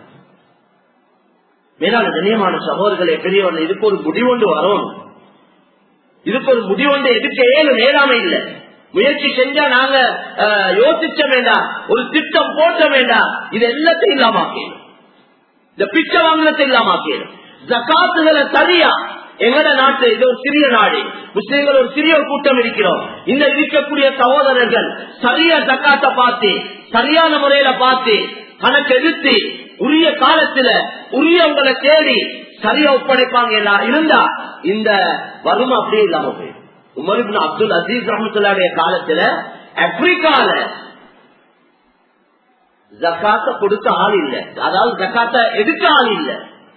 மேலான கண்ணியமான சகோதரர்களே பெரியவர்கள் இதுக்கு ஒரு முடிவொண்டு வரணும் இதுக்கு ஒரு முடிவொண்டு எடுக்க ஏழு நேராமை இல்லை முயற்சி செஞ்சா நாங்க யோசிச்ச வேண்டாம் ஒரு திட்டம் போட்ட வேண்டாம் இது எல்லாத்தையும் இல்லாம ஆக்கிடும் இந்த பிச்சை வாங்கினத்தை இல்லாம ஆக்கிடும் ஜக்காத்துகளை சரியா எங்கட நாட்டு இது ஒரு சிறிய நாடு முஸ்லீம்கள் ஒரு சிறிய ஒரு கூட்டம் இருக்கிறோம் இந்த இருக்கக்கூடிய சகோதரர்கள் சரியா ஜக்காத்தை பார்த்து சரியான முறையில பார்த்து கணக்கெடுத்து உரிய காலத்துல உரியவங்களை தேடி சரியா ஒப்படைப்பாங்க இருந்தா இந்த வறுமை அப்படியே இல்லாம போயிடும் உமர் அப்துல் அசீஸ் ரஹமத்துல்லாடைய காலத்துல ஆப்பிரிக்கால ஜக்காத்த கொடுத்த ஆள் இல்ல அதாவது ஜக்காத்த எடுக்க ஆள் இல்ல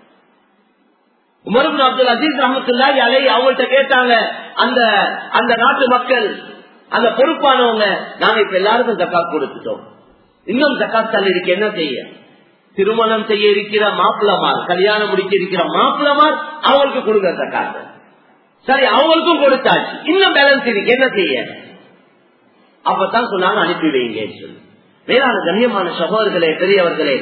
உமர் அப்துல் அசீஸ் ரஹமத்துல்லா அலை அவங்கள்ட்ட கேட்டாங்க அந்த அந்த நாட்டு மக்கள் அந்த பொறுப்பானவங்க நாங்க இப்ப எல்லாருக்கும் ஜக்காத் கொடுத்துட்டோம் இன்னும் ஜக்காத் தள்ளி இருக்கு என்ன செய்ய திருமணம் செய்ய இருக்கிற மாப்பிளமார் கல்யாணம் முடிக்க இருக்கிற மாப்பிளமார் அவங்களுக்கு கொடுங்க ஜக்காத்த சரி அவங்களுக்கும் கொடுத்தாச்சு இன்னும் பேலன்ஸ் இருக்கு என்ன செய்ய அப்பதான் சொன்னாங்க அனுப்பி வைங்க சொல்லி வேளாண் கண்ணியமான சகோதரர்களே பெரியவர்களே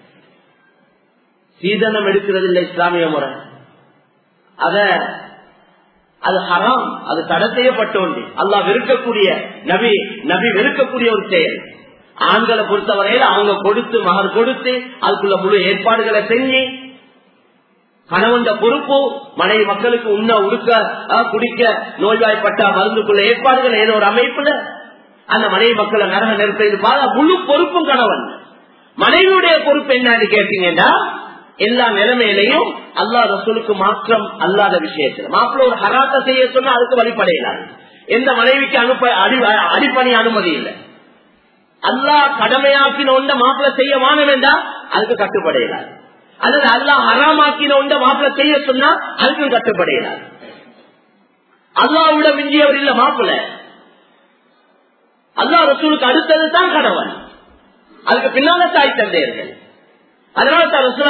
சீதனம் எடுக்கிறது இல்லை இஸ்லாமிய முறை அத அது ஹராம் அது தடை செய்யப்பட்ட ஒன்று அல்லா வெறுக்கக்கூடிய நபி நபி வெறுக்கக்கூடிய ஒரு செயல் ஆண்களை பொறுத்தவரையில அவங்க கொடுத்து மகர் கொடுத்து அதுக்குள்ள முழு ஏற்பாடுகளை செஞ்சு கணவன் பொறுப்பு மனைவி மக்களுக்கு உண்ண உடுக்க குடிக்க நோய்வாய்ப்பட்ட மருந்துக்குள்ள ஏற்பாடுகள் ஏதோ ஒரு அமைப்புல அந்த மனைவி மக்களை நரக நெருப்பது முழு பொறுப்பும் கணவன் மனைவியுடைய பொறுப்பு என்னன்னு கேட்டீங்கன்னா எல்லா நிலைமையிலையும் அல்லா ரசூலுக்கு மாற்றம் அல்லாத விஷயத்துல மாப்பிள்ள ஒரு ஹராத்த செய்ய சொன்னா அதுக்கு வழிபடையலாம் எந்த மனைவிக்கு அனுப்ப அடிப்பணி அனுமதி இல்லை அல்லா கடமையாக்கின ஒன்ற மாப்பிள்ள செய்ய வாங்க வேண்டாம் அதுக்கு கட்டுப்படையலாம் அல்லது அல்லா ஹராமாக்கின ஒன்ற மாப்பிள்ள செய்ய சொன்னா அதுக்கும் கட்டுப்படையலாம் அல்லாவிட மிஞ்சியவர் இல்ல மாப்பிள்ள அல்லா ரசூலுக்கு அடுத்தது தான் கணவன் அதுக்கு பின்னால தாய் தந்தையர்கள் அதனால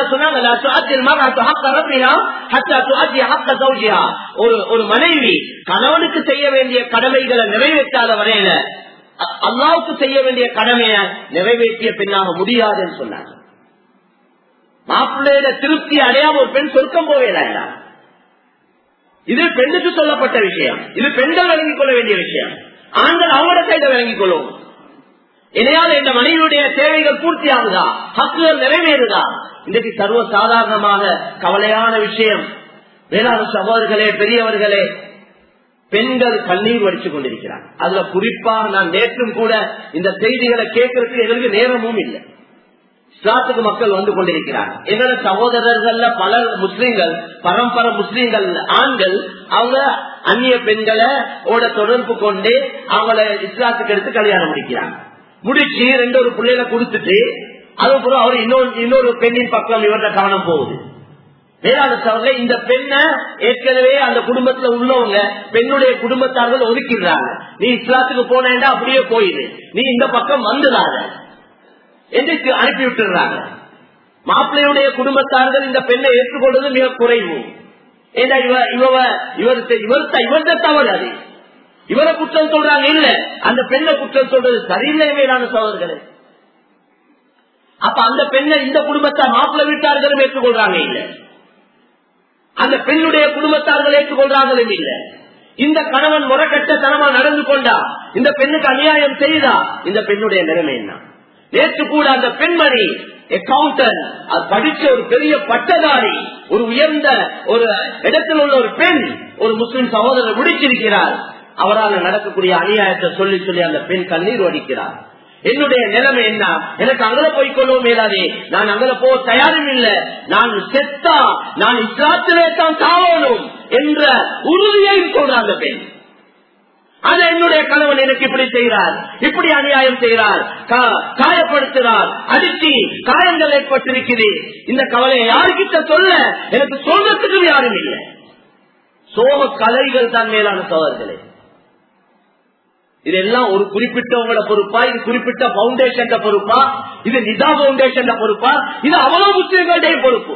ஒரு ஒரு மனைவி கணவனுக்கு செய்ய வேண்டிய கடமைகளை நிறைவேற்றாத வரையில அல்லாவுக்கு செய்ய வேண்டிய கடமையை நிறைவேற்றிய பின்னாக முடியாதுன்னு சொன்னாங்க மாப்பிள்ளையில திருப்தி அடையாம ஒரு பெண் சொர்க்கம் போவேடா இது பெண்ணுக்கு சொல்லப்பட்ட விஷயம் இது பெண்கள் விளங்கிக் கொள்ள வேண்டிய விஷயம் ஆண்கள் அவங்களோட சைட விளங்கிக் கொள்ளும் இதையால் இந்த மனைவியுடைய தேவைகள் பூர்த்தி ஆகுதா ஹக்குகள் நிறைவேறுதா இன்றைக்கு சர்வ சாதாரணமாக கவலையான விஷயம் வேளாண் சகோதரர்களே பெரியவர்களே பெண்கள் கண்ணீர் வடிச்சு கொண்டிருக்கிறார் அதுல குறிப்பா நான் நேற்றும் கூட இந்த செய்திகளை கேட்கறதுக்கு எங்களுக்கு நேரமும் இல்லை இஸ்லாத்துக்கு மக்கள் வந்து கொண்டிருக்கிறார் எங்களோட சகோதரர்கள்ல பல முஸ்லீம்கள் பரம்பரை முஸ்லீம்கள் ஆண்கள் அவங்க அந்நிய பெண்களை ஓட தொடர்பு கொண்டு அவங்கள இஸ்லாத்துக்கு எடுத்து கல்யாணம் முடிக்கிறாங்க முடிச்சு ரெண்டு ஒரு பிள்ளைகளை கொடுத்துட்டு அதுக்கப்புறம் அவர் இன்னொரு இன்னொரு பெண்ணின் பக்கம் இவர கவனம் போகுது வேளாண் சவர்கள் இந்த பெண்ணை ஏற்கனவே அந்த குடும்பத்துல உள்ளவங்க பெண்ணுடைய குடும்பத்தார்கள் ஒதுக்கிடுறாங்க நீ இஸ்லாத்துக்கு போனேன்டா அப்படியே போயிடு நீ இந்த பக்கம் வந்துடாத என்று அனுப்பி விட்டுறாங்க மாப்பிள்ளையுடைய குடும்பத்தார்கள் இந்த பெண்ணை ஏற்றுக்கொள்வது மிக குறைவு ஏன்னா இவ இவ இவர் இவர் இவர்த தவறு அது இவரை குற்றம் சொல்றாங்க இல்ல அந்த பெண்ணை குற்றம் சொல்றது சரியில்லை மேலான சோதர்களே அப்ப அந்த பெண்ணை இந்த குடும்பத்தார் மாப்பிள்ளை வீட்டார்களும் ஏற்றுக்கொள்றாங்க இல்ல அந்த பெண்ணுடைய குடும்பத்தார்கள் ஏற்றுக்கொள்றாங்களும் இல்ல இந்த கணவன் முறைகட்ட தனமா நடந்து கொண்டா இந்த பெண்ணுக்கு அநியாயம் செய்தா இந்த பெண்ணுடைய நிலைமை என்ன நேற்று கூட அந்த பெண்மணி அக்கௌண்டன்ட் அது படிச்ச ஒரு பெரிய பட்டதாரி ஒரு உயர்ந்த ஒரு இடத்தில் உள்ள ஒரு பெண் ஒரு முஸ்லிம் சகோதரர் முடிச்சிருக்கிறார் அவரால் நடக்கக்கூடிய அநியாயத்தை சொல்லி சொல்லி அந்த பெண் கண்ணீர் வடிக்கிறார் என்னுடைய நிலைமை என்ன எனக்கு அங்கல போய் கொள்ளவும் மேலாதே நான் அங்கல போக தயாரும் இல்ல நான் செத்தா நான் இஸ்லாத்திலே தான் தாவணும் என்ற உறுதியை சொல்ற அந்த பெண் ஆனா என்னுடைய கணவன் எனக்கு இப்படி செய்கிறார் இப்படி அநியாயம் செய்கிறார் கா- காயப்படுத்துகிறார் அடிச்சு காயங்கள் ஏற்பட்டிருக்குது இந்த கவலையை யாருக்கிட்ட சொல்ல எனக்கு சொல்றதுக்கும் யாரும் இல்லை சோக கலைகள் தான் மேலான சோதர்களே இதெல்லாம் ஒரு குறிப்பிட்டவங்களோட பொறுப்பா இது குறிப்பிட்ட பவுண்டேஷன் பொறுப்பா இது நிதா பவுண்டேஷன் பொறுப்பா இது அவ்வளவு முஸ்லிம்களுடைய பொறுப்பு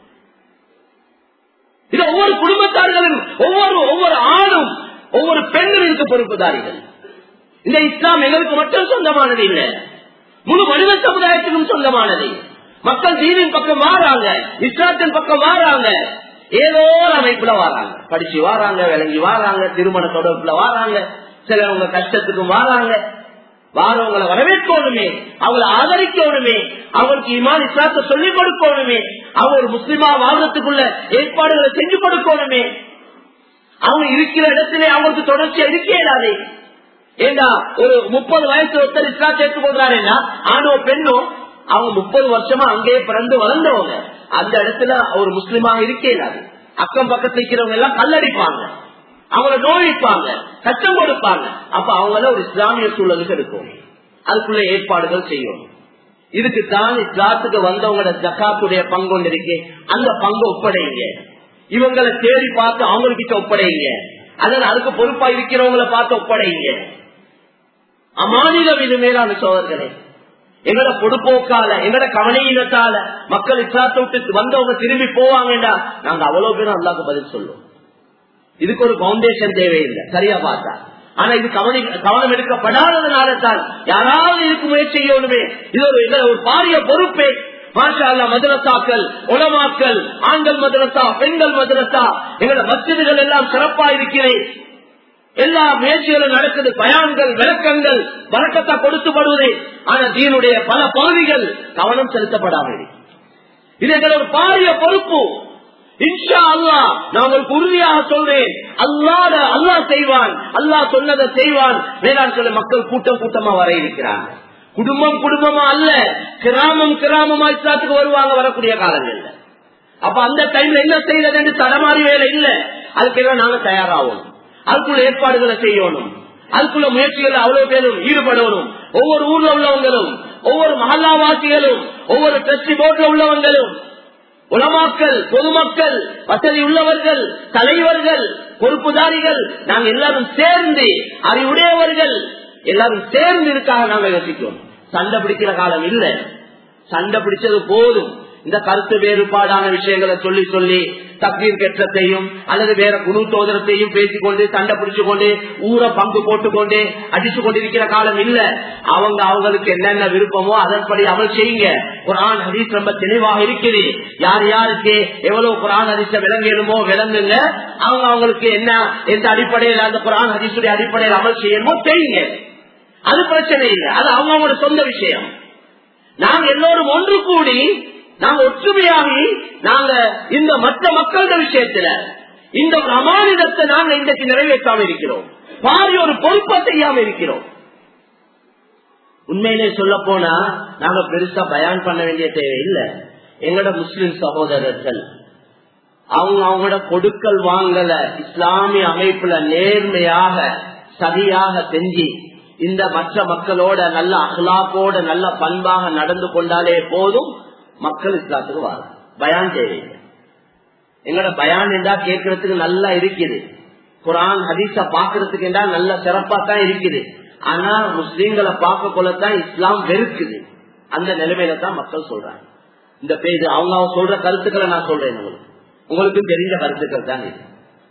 இது ஒவ்வொரு குடும்பத்தார்களும் ஒவ்வொரு ஒவ்வொரு ஆணும் ஒவ்வொரு பெண்ணும் இதுக்கு பொறுப்புதாரிகள் இந்த இஸ்லாம் எங்களுக்கு மட்டும் சொந்தமானது இல்லை முழு மனித சமுதாயத்துக்கும் சொந்தமானது மக்கள் தீனின் பக்கம் மாறாங்க இஸ்லாத்தின் பக்கம் மாறாங்க ஏதோ ஒரு அமைப்புல வாராங்க படிச்சு வாராங்க விளங்கி வாராங்க திருமண தொடர்புல வாராங்க சிலவங்க கஷ்டத்துக்கும் வாராங்க வாரவங்களை வரவேற்கணுமே அவங்களை ஆதரிக்கணுமே அவங்களுக்கு இமான் இஸ்லாத்தை சொல்லிக் கொடுக்கணுமே அவங்க ஒரு முஸ்லிமா வாழ்றதுக்குள்ள ஏற்பாடுகளை செஞ்சு கொடுக்கணுமே அவங்க இருக்கிற இடத்திலே அவங்களுக்கு தொடர்ச்சியா இருக்கேடாதே ஏண்டா ஒரு முப்பது வயசு ஒருத்தர் இஸ்லாம் சேர்த்து கொள்றாருன்னா ஆணோ பெண்ணோ அவங்க முப்பது வருஷமா அங்கேயே பிறந்து வளர்ந்தவங்க அந்த இடத்துல ஒரு முஸ்லிமாக இருக்கேடாது அக்கம் பக்கத்துல இருக்கிறவங்க எல்லாம் கல்லடிப்பாங்க அவங்கள நோயிப்பாங்க கஷ்டம் கொடுப்பாங்க அப்ப அவங்கள ஒரு இஸ்லாமிய சூழலுக்கு இருக்கும் அதுக்குள்ள ஏற்பாடுகள் செய்யணும் இதுக்கு தான் இஸ்லாத்துக்கு வந்தவங்களோட ஜக்காத்துடைய பங்கு ஒன்று இருக்கு அந்த பங்கு ஒப்படைங்க இவங்களை தேடி பார்த்து அவங்ககிட்ட ஒப்படைங்க அதன் அதுக்கு பொறுப்பா இருக்கிறவங்களை பார்த்து ஒப்படைங்க அமானிதம் இது மேலான சோதர்களே எங்கட பொடுப்போக்கால எங்கட கவனையினத்தால மக்கள் இஸ்லாத்தை விட்டு வந்தவங்க திரும்பி போவாங்கடா நாங்க அவ்வளவு பேரும் அல்லாக்கு பதில் சொல்லுவோம் இதுக்கு ஒரு பவுண்டேஷன் தேவையில்லை சரியா பார்த்தா ஆனா இது கவனி கவனம் எடுக்கப்படாததுனால தான் யாராவது இதுக்கு முயற்சி செய்யணுமே இது ஒரு இது ஒரு பாரிய பொறுப்பே மாஷா அல்லா மதரசாக்கள் உலமாக்கள் ஆண்கள் மதரசா பெண்கள் மதரசா எங்களோட மசிதிகள் எல்லாம் சிறப்பா இருக்கிறேன் எல்லா முயற்சிகளும் நடக்குது பயான்கள் விளக்கங்கள் வழக்கத்தை கொடுத்துப்படுவதே ஆனா தீனுடைய பல பகுதிகள் கவனம் செலுத்தப்படாமல் இருக்கு. இது எங்களோட ஒரு பாரிய பொறுப்பு இன்ஷா அல்லா நான் உங்களுக்கு உறுதியாக சொல்றேன் அல்லாத அல்லாஹ் செய்வான் அல்லாஹ் சொன்னதை செய்வான் வேளாண் சொல்ல மக்கள் கூட்டம் கூட்டமா வர இருக்கிறாங்க குடும்பம் குடும்பமா அல்ல கிராமம் கிராமமா இஸ்லாத்துக்கு வருவாங்க வரக்கூடிய காலங்கள்ல அப்ப அந்த டைம்ல என்ன செய்யறது என்று தடமாறி வேலை இல்ல அதுக்கெல்லாம் நாங்க தயாராகணும் அதுக்குள்ள ஏற்பாடுகளை செய்யணும் அதுக்குள்ள முயற்சிகள் அவ்வளவு பேரும் ஈடுபடணும் ஒவ்வொரு ஊர்ல உள்ளவங்களும் ஒவ்வொரு மஹல்லாவாசிகளும் ஒவ்வொரு டெஸ்டி போர்ட்ல உள்ளவங்களும் உலமாக்கள் பொதுமக்கள் வசதி உள்ளவர்கள் தலைவர்கள் பொறுப்புதாரிகள் நாங்க எல்லாரும் சேர்ந்து அறிவுடையவர்கள் எல்லாரும் சேர்ந்து இருக்காக நாங்க யோசிக்கிறோம் சண்டை பிடிக்கிற காலம் இல்ல சண்டை பிடிச்சது போதும் இந்த கருத்து வேறுபாடான விஷயங்களை சொல்லி சொல்லி தக்வீர் கெட்டத்தையும் அல்லது வேற குழு தோதரத்தையும் பேசிக்கொண்டு சண்டை பிடிச்சு கொண்டு ஊரை பங்கு போட்டுக்கொண்டு அடிச்சு கொண்டிருக்கிற காலம் இல்ல அவங்க அவங்களுக்கு என்னென்ன விருப்பமோ அதன்படி அமல் செய்யுங்க குரான் ஹதீஸ் ரொம்ப தெளிவாக இருக்குது யார் யாருக்கு எவ்வளவு குரான் ஹதீஸ விளங்கணுமோ விளங்குங்க அவங்க அவங்களுக்கு என்ன எந்த அடிப்படையில் அந்த குரான் ஹதீஸுடைய அடிப்படையில் அமல் செய்யணுமோ செய்யுங்க அது பிரச்சனை இல்லை அது அவங்களோட சொந்த விஷயம் நாங்க எல்லோரும் ஒன்று கூடி நாங்க ஒற்றுமையாகி நாங்க இந்த மற்ற மக்களோட விஷயத்துல இந்த ஒரு அமானிதத்தை நாங்க இன்றைக்கு நிறைவேற்றாம இருக்கிறோம் பாரி ஒரு பொறுப்பை செய்யாம இருக்கிறோம் உண்மையிலே சொல்ல போனா நாங்க பெருசா பயான் பண்ண வேண்டிய தேவை இல்லை எங்களோட முஸ்லிம் சகோதரர்கள் அவங்க அவங்களோட கொடுக்கல் வாங்கல இஸ்லாமிய அமைப்புல நேர்மையாக சரியாக செஞ்சு இந்த மற்ற மக்களோட நல்ல அகலாக்கோட நல்ல பண்பாக நடந்து கொண்டாலே போதும் மக்கள் இஸ்லாத்துக்கு வர பயான் தேவையில்லை எங்களோட பயான் என்றா கேட்கறதுக்கு நல்லா இருக்குது குரான் ஹதீஸ பாக்குறதுக்கு என்றா நல்ல சிறப்பா தான் இருக்குது ஆனா முஸ்லீம்களை பார்க்க கொள்ளத்தான் இஸ்லாம் வெறுக்குது அந்த நிலைமையில தான் மக்கள் சொல்றாங்க இந்த பேஜ் அவங்க அவங்க சொல்ற கருத்துக்களை நான் சொல்றேன் உங்களுக்கு உங்களுக்கு தெரிஞ்ச கருத்துக்கள் தான் இது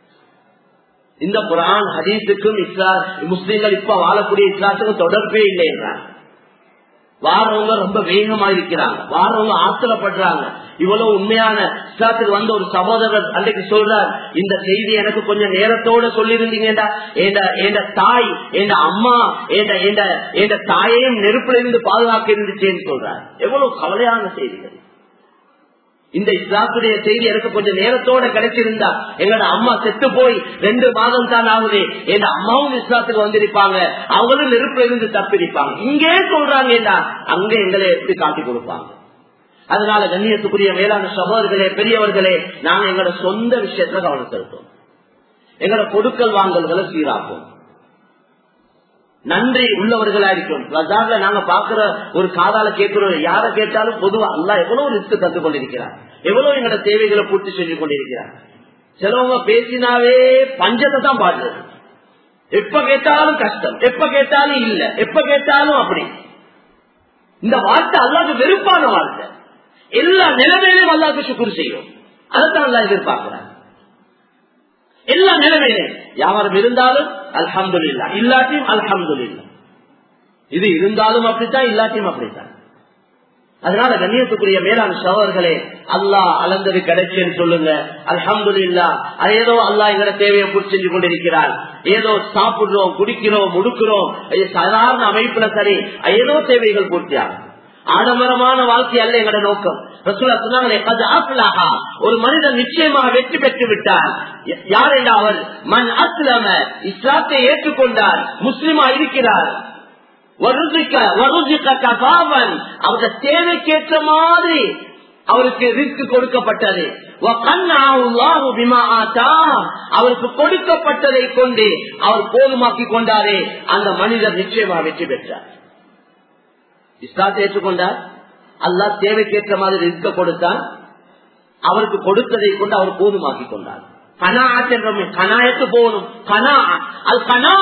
இந்த குரான் ஹதீஸுக்கும் இஸ்லா முஸ்லீம்கள் இப்ப வாழக்கூடிய இஸ்லாத்துக்கும் தொடர்பே இல்லை என்றாங்க வாரவங்க ரொம்ப வேகமா இருக்கிறாங்க வாரவங்க ஆத்திரப்படுறாங்க இவ்வளவு உண்மையான இஸ்லாத்துக்கு வந்த ஒரு சகோதரர் அன்றைக்கு சொல்றார் இந்த செய்தி எனக்கு கொஞ்சம் நேரத்தோட சொல்லியிருந்தீங்கடா என் தாய் என் அம்மா என் தாயையும் நெருப்புல இருந்து பாதுகாக்க இருந்துச்சேன்னு சொல்றார் எவ்வளவு கவலையான செய்திகள் இந்த இஸ்லாத்துடைய செய்தி எனக்கு கொஞ்சம் நேரத்தோட கிடைச்சிருந்தா எங்களோட அம்மா செத்து போய் ரெண்டு மாதம் தான் ஆகுது என் அம்மாவும் இஸ்லாத்துக்கு வந்திருப்பாங்க அவங்களும் நெருப்புல இருந்து தப்பிருப்பாங்க இங்கே சொல்றாங்க அங்க எங்களை எப்படி காட்டி கொடுப்பாங்க அதனால கண்ணியத்துக்குரிய மேலான சகோதரர்களே பெரியவர்களே நாங்க எங்களோட சொந்த விஷயத்துல கவனம் செலுத்தோம் எங்களோட கொடுக்கல் வாங்கல்களை சீராக்கும் நன்றி உள்ளவர்களா இருக்கும் பஜார்ல நாங்க பாக்குற ஒரு காதால கேட்கிறோம் யார கேட்டாலும் பொதுவா அல்லா எவ்வளவு ரிஸ்க் தந்து கொண்டிருக்கிறார் எவ்வளவு எங்களோட தேவைகளை பூர்த்தி செஞ்சு கொண்டிருக்கிறார் சிலவங்க பேசினாவே பஞ்சத்தை தான் பாடுறது எப்ப கேட்டாலும் கஷ்டம் எப்ப கேட்டாலும் இல்ல எப்ப கேட்டாலும் அப்படி இந்த வார்த்தை அல்லாது வெறுப்பான வார்த்தை எல்லா நிலைமையிலும் அல்லாது சுக்குர் செய்யும் அதைத்தான் அல்லா எதிர்பார்க்கிறார் எல்லா நிலைமையிலும் யாரும் இருந்தாலும் அல்ஹம்து இல்லா இல்லாட்டியும் அல்ஹம்து இல்லா இது இருந்தாலும் அப்படித்தான் இல்லாட்டியும் அப்படித்தான் அதனால கண்ணியத்துக்குரிய மேலாண் சகோதர்களே அல்லா அளந்தது கிடைச்சேன்னு சொல்லுங்க அல்ஹம்து இல்லா அது ஏதோ அல்லா எங்கட தேவையை பூர்த்தி செஞ்சு கொண்டிருக்கிறார் ஏதோ சாப்பிடுறோம் குடிக்கிறோம் முடுக்கிறோம் சாதாரண அமைப்புல சரி ஏதோ தேவைகள் பூர்த்தியாகும் ஆடம்பரமான வாழ்க்கை அல்ல எங்கட நோக்கம் ஒரு மனிதன் நிச்சயமாக வெற்றி பெற்று விட்டார் யார் என்ற அவர் மண் அஸ்லம இஸ்லாத்தை ஏற்றுக்கொண்டார் முஸ்லிமா இருக்கிறார் அவருடைய தேவைக்கேற்ற மாதிரி அவருக்கு ரிஸ்க் கொடுக்கப்பட்டது அவருக்கு கொடுக்கப்பட்டதை கொண்டு அவர் போதுமாக்கி கொண்டாரே அந்த மனிதர் நிச்சயமா வெற்றி பெற்றார் இஸ்லாத்தை ஏற்றுக்கொண்டார் அல்லா தேவைக்கேற்ற மாதிரி ரிஸ்க கொடுத்தார் அவருக்கு கொடுத்ததை கொண்டு அவர் போதுமாக்கி கொண்டார் கனாயத்து போகணும் கனா அது கனா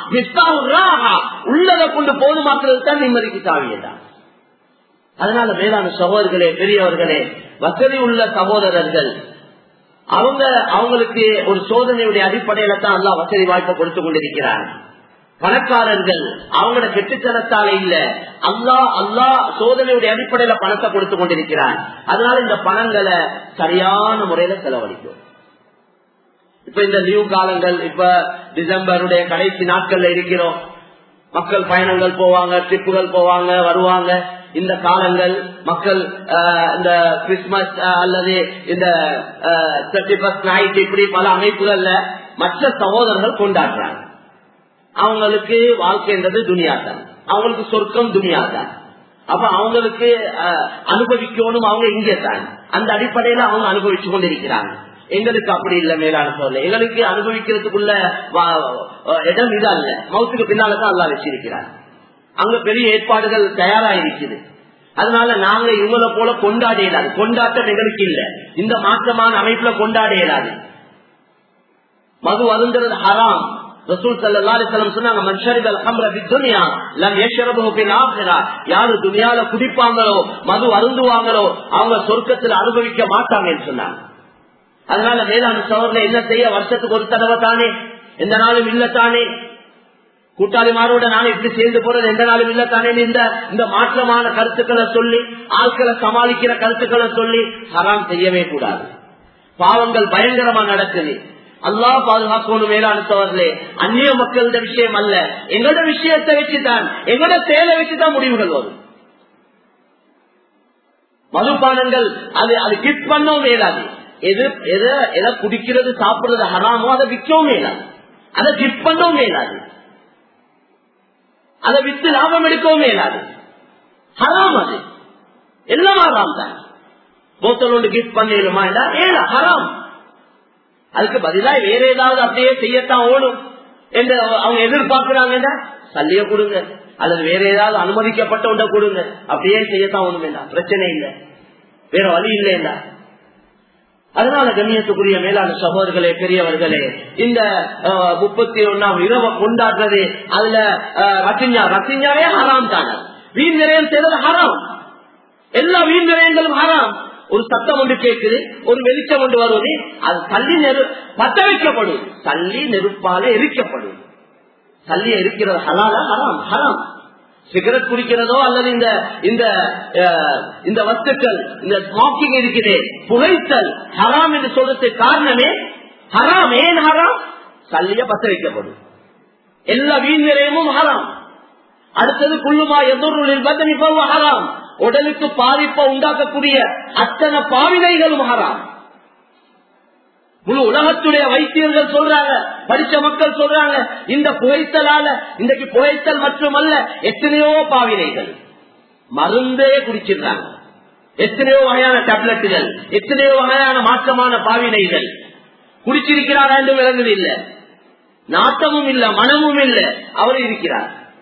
உள்ளதை கொண்டு போதுமாக்குறது தான் நிம்மதிக்கு சாவியதான் அதனால மேலான சகோதரர்களே பெரியவர்களே வசதி உள்ள சகோதரர்கள் அவங்க அவங்களுக்கு ஒரு சோதனையுடைய அடிப்படையில தான் அல்லா வசதி வாய்ப்பை கொடுத்து கொண்டிருக்கிறார் பணக்காரர்கள் அவங்களோட கெட்டுத்தனத்தால இல்ல அல்லா அல்லா சோதனையுடைய அடிப்படையில பணத்தை கொடுத்து கொண்டிருக்கிறார் அதனால இந்த பணங்களை சரியான முறையில செலவழிக்கும் இப்ப இந்த லீவ் காலங்கள் இப்ப டிசம்பருடைய கடைசி நாட்கள்ல இருக்கிறோம் மக்கள் பயணங்கள் போவாங்க ட்ரிப்புகள் போவாங்க வருவாங்க இந்த காலங்கள் மக்கள் இந்த கிறிஸ்துமஸ் அல்லது இந்த தேர்ட்டி ஃபர்ஸ்ட் நைட் இப்படி பல அமைப்புகள்ல மற்ற சகோதரர்கள் கொண்டாடுறாங்க அவங்களுக்கு வாழ்க்கைன்றது துனியா தான் அவங்களுக்கு சொர்க்கம் துனியா தான் அப்ப அவங்களுக்கு அனுபவிக்கணும் அவங்க இங்கே தான் அந்த அடிப்படையில அவங்க அனுபவிச்சு கொண்டிருக்கிறாங்க எங்களுக்கு அப்படி இல்ல மேலான சொல்ல எங்களுக்கு அனுபவிக்கிறதுக்குள்ள இடம் இது அல்ல மவுத்துக்கு பின்னால்தான் அல்லா வச்சிருக்கிறார் அங்க பெரிய ஏற்பாடுகள் தயாரா இருக்குது அதனால நாங்க இவங்கள போல கொண்டாட இயலாது கொண்டாட்டம் எங்களுக்கு இல்ல இந்த மாற்றமான அமைப்புல கொண்டாட இயலாது மது அருந்துறது ஹராம் ரசூல் சல்லாஸ்லம் சொன்னாங்க மன்ஷரிகள் ஹம்ர துனியா லம் யஷ்ரபு யாரு துனியால குடிப்பாங்களோ மது அருந்துவாங்களோ அவங்க சொர்க்கத்தில் அனுபவிக்க மாட்டாங்கன்னு சொன்னாங்க அதனால வேளாண் சோழர்ல என்ன செய்ய வருஷத்துக்கு ஒரு தடவை தானே எந்த நாளும் இல்லத்தானே கூட்டாளிமாரோட நானே இப்படி சேர்ந்து போறது எந்த நாளும் இல்லத்தானே இந்த இந்த மாற்றமான கருத்துக்களை சொல்லி ஆட்களை சமாளிக்கிற கருத்துக்களை சொல்லி ஹராம் செய்யவே கூடாது பாவங்கள் பயங்கரமா நடக்குது அல்லா பாதுகாக்கணும் மேலான சோழர்களே அந்நிய மக்களோட விஷயம் அல்ல எங்களோட விஷயத்தை வச்சுதான் எங்களோட செயலை வச்சுதான் முடிவுகள் வரும் மதுபானங்கள் அது அது கிஃப்ட் பண்ணவும் மேலாது எது எதை எதை குடிக்கிறது சாப்பிடுறது ஹராமோ அதை விற்கவும் மேலாது அதை கிஃப்ட் பண்ணவும் மேலாது அதை வித்து லாபம் எடுக்கவும் மேலாது ஹராம் அது எல்லாம் ஹராம் தான் போத்தல் ஒன்று கிஃப்ட் பண்ணிடுமா ஏழா ஹராம் அதுக்கு பதிலா வேற ஏதாவது அப்படியே செய்யத்தான் ஓடும் என்று அவங்க எதிர்பார்க்கிறாங்க சல்லிய கொடுங்க அல்லது வேற ஏதாவது அனுமதிக்கப்பட்ட ஒன்றை கொடுங்க அப்படியே செய்யத்தான் ஒண்ணும் வேண்டாம் பிரச்சனை இல்லை வேற வழி இல்லைன்னா அதனால கண்ணியத்துக்குரிய மேலான சகோதரர்களே பெரியவர்களே இந்த முப்பத்தி ஒன்னாம் இரவை கொண்டாடுறது அதுல ரத்திஞ்சா ரத்திஞ்சாவே ஹராம் தானே வீண் நிறையம் செய்வது ஹராம் எல்லா வீண் நிறையங்களும் ஹராம் ஒரு சத்தம் ஒன்று கேட்குது ஒரு வெளிச்சம் ஒன்று வருவது அது தள்ளி நெரு பத்த வைக்கப்படுது தள்ளி நெருப்பால எரிக்கப்படும் தள்ளி எரிக்கிறது ஹலாலா ஹராம் ஹராம் சிகரெட் குடிக்கிறதோ அல்லது இந்த இந்த இந்த வஸ்துக்கள் இந்த ஸ்மோக்கிங் இருக்குது புகைத்தல் ஹராம் என்று சொல்றதுக்கு காரணமே ஹராம் ஏன் ஹராம் சல்லிய பத்த வைக்கப்படும் எல்லா வீண் நிலையமும் ஹராம் அடுத்தது குள்ளுமா எதிர்நூலில் பத்தனி போவ ஹராம் உடலுக்கு பாதிப்பை உண்டாக்கக்கூடிய அத்தனை பாவினைகளும் ஹராம் முழு உலகத்துடைய வைத்தியர்கள் சொல்றாங்க படிச்ச மக்கள் சொல்றாங்க இந்த புகைத்தலால இன்றைக்கு புகைத்தல் மட்டுமல்ல எத்தனையோ பாவினைகள் மருந்தே குடிச்சிடுறாங்க எத்தனையோ வகையான டேப்லெட்டுகள் எத்தனையோ வகையான மாற்றமான பாவினைகள் குடிச்சிருக்கிறாரா என்று விளங்குது இல்ல நாட்டமும் இல்ல மனமும் இல்ல அவர் இருக்கிறார்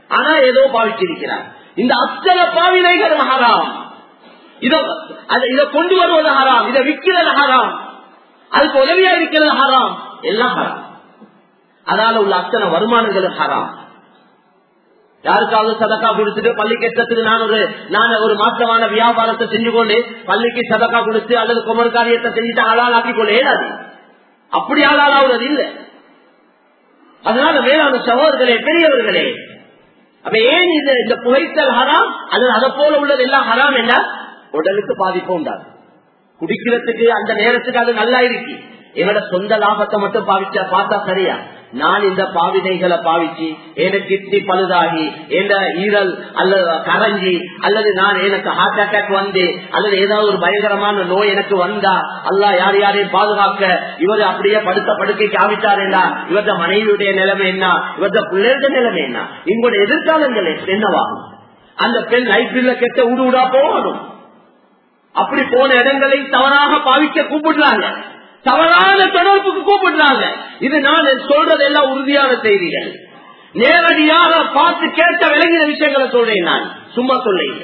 ஆனா ஏதோ பாவிச்சிருக்கிறார் இந்த அத்தனை பாவினைகள் ஹராம் இத அது- இத கொண்டு வருவது ஹராம் இதை விற்கிறது ஹராம் அதுக்கு உதவியா இருக்கிறது ஹராம் எல்லாம் ஹராம் அதனால உள்ள அத்தனை வருமானங்களும் ஹராம் யாருக்காவது சதக்கா கொடுத்துட்டு பள்ளி கட்டத்துக்கு நான் ஒரு நான் ஒரு மாற்றமான வியாபாரத்தை செஞ்சு கொண்டு பள்ளிக்கு சதக்கா கொடுத்து அல்லது குமர் காரியத்தை செஞ்சுட்டு ஹலால் ஆக்கி கொள்ள இயலாது அப்படி ஹலால் ஆகுறது இல்லை அதனால வேளாண் சகோதரர்களே பெரியவர்களே அப்ப ஏன் இந்த இந்த புகைத்தல் ஹராம் அல்லது அதை போல உள்ளது எல்லாம் ஹராம் என்ன உடலுக்கு பாதிப்பு உண்டாது குடிக்கிறதுக்கு அந்த நேரத்துக்கு அது நல்லா இருக்கு எங்களோட சொந்த லாபத்தை மட்டும் பாவிச்சா பார்த்தா சரியா நான் இந்த பாவினைகளை பாவிச்சு எனக்கு கிட்னி பழுதாகி எந்த ஈரல் அல்லது கரைஞ்சி அல்லது நான் எனக்கு ஹார்ட் அட்டாக் வந்து அல்லது ஏதாவது ஒரு பயங்கரமான நோய் எனக்கு வந்தா அல்லா யார் யாரையும் பாதுகாக்க இவர் அப்படியே படுத்த படுக்கைக்கு ஆவிட்டாருண்டா இவரது மனைவியுடைய நிலைமை என்ன இவரது பிள்ளைகளுடைய நிலைமை என்ன இவங்களுடைய எதிர்காலங்கள் என்னவாகும் அந்த பெண் லைஃப்ல கெட்ட உடு உடா போகணும் அப்படி போன இடங்களை தவறாக பாவிக்க கூப்பிடுறாங்க தவறான தொடர்புக்கு கூப்பிடுறாங்க இது நான் சொல்றது எல்லாம் உறுதியான செய்திகள் நேரடியாக பார்த்து கேட்ட விளங்கின விஷயங்களை சொல்றேன் நான் சும்மா சொல்ல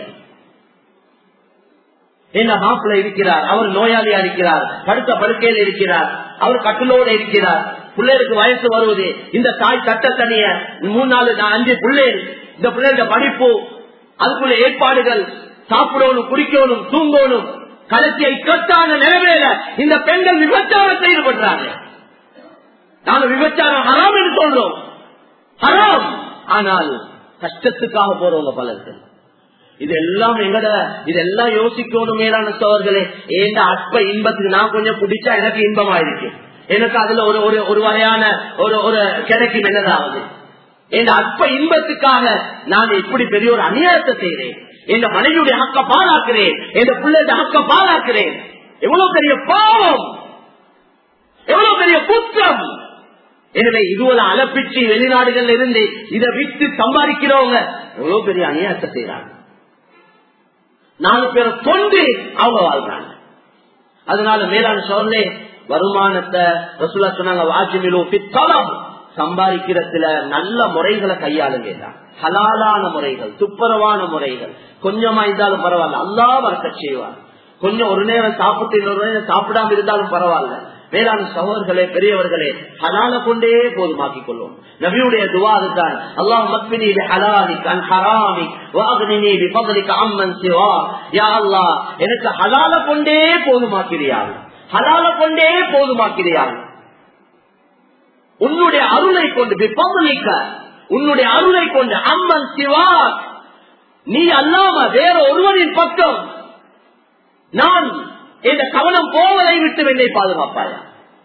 என்ன மாப்பிள்ள இருக்கிறார் அவர் நோயாளியா இருக்கிறார் படுத்த படுக்கையில் இருக்கிறார் அவர் கட்டிலோடு இருக்கிறார் பிள்ளைகளுக்கு வயசு வருவது இந்த தாய் கட்ட தனிய மூணு நாலு நா- அஞ்சு பிள்ளைகள் இந்த பிள்ளைகள படிப்பு அதுக்குள்ள ஏற்பாடுகள் சாப்பிடணும் குடிக்கணும் தூங்கணும் கலத்தியை கட்டான நிலைமையில இந்த பெண்கள் விபச்சாரத்தை ஈடுபடுறாங்க நாங்க விபச்சாரம் ஹராம் என்று சொல்றோம் ஹராம் ஆனால் கஷ்டத்துக்காக போறவங்க பலர்கள் இதெல்லாம் எங்கட இதெல்லாம் யோசிக்கணும் மேலான சோழர்களே ஏண்ட அற்ப இன்பத்துக்கு நான் கொஞ்சம் பிடிச்சா எனக்கு இன்பமா இருக்கு எனக்கு அதுல ஒரு ஒரு ஒரு வகையான ஒரு ஒரு கிடைக்கும் என்னதாவது என் அற்ப இன்பத்துக்காக நான் எப்படி பெரிய ஒரு அநியாயத்தை செய்கிறேன் என் மனைவியுடைய ஹக்க பாலாக்குறேன் என் பிள்ளைய ஹக்க பாலாக்குறேன் எவ்வளவு பெரிய பாவம் எவ்வளவு பெரிய குற்றம் எனவே இதுவரை அலப்பிச்சு வெளிநாடுகள்ல இருந்து இதை விட்டு சம்பாதிக்கிறவங்க எவ்வளவு பெரிய அநியாயத்தை செய்யறாங்க நாலு பேரை கொண்டு அவங்க வாழ்றாங்க அதனால மேலான சொல்லே வருமானத்தை ரசூலா சொன்னாங்க வாஜிமிலோ பித்தளம் சம்பாதிக்கிறதுல நல்ல முறைகளை கையாளுங்க ஹலாலான முறைகள் துப்புரவான முறைகள் கொஞ்சமா இருந்தாலும் பரவாயில்ல அல்லா வரக்க செய்வார் கொஞ்சம் ஒரு நேரம் சாப்பிட்டு இன்னொரு நேரம் சாப்பிடாம இருந்தாலும் பரவாயில்ல வேளாண் சகோதர்களே பெரியவர்களே ஹலால கொண்டே போதுமாக்கிக் கொள்வோம் நபியுடைய துவா அதுதான் அல்லாஹ் மக்பினி ஹலாலிக் அன் ஹராமி வாக்னினி பிஃபضلிக அம்மன் சிவா யா அல்லாஹ் எனக்கு ஹலால கொண்டே போதுமாக்கிறியாள் ஹலால கொண்டே போதுமாக்கிறியாள் உன்னுடைய அருளை கொண்டு பிஃபضلிக உன்னுடைய அருளை கொண்டு அம்மன் சிவா நீ அல்லாம வேற ஒருவரின் பக்கம் நான் இந்த கவனம் போவதை விட்டு என்னை பாதுகாப்பாயா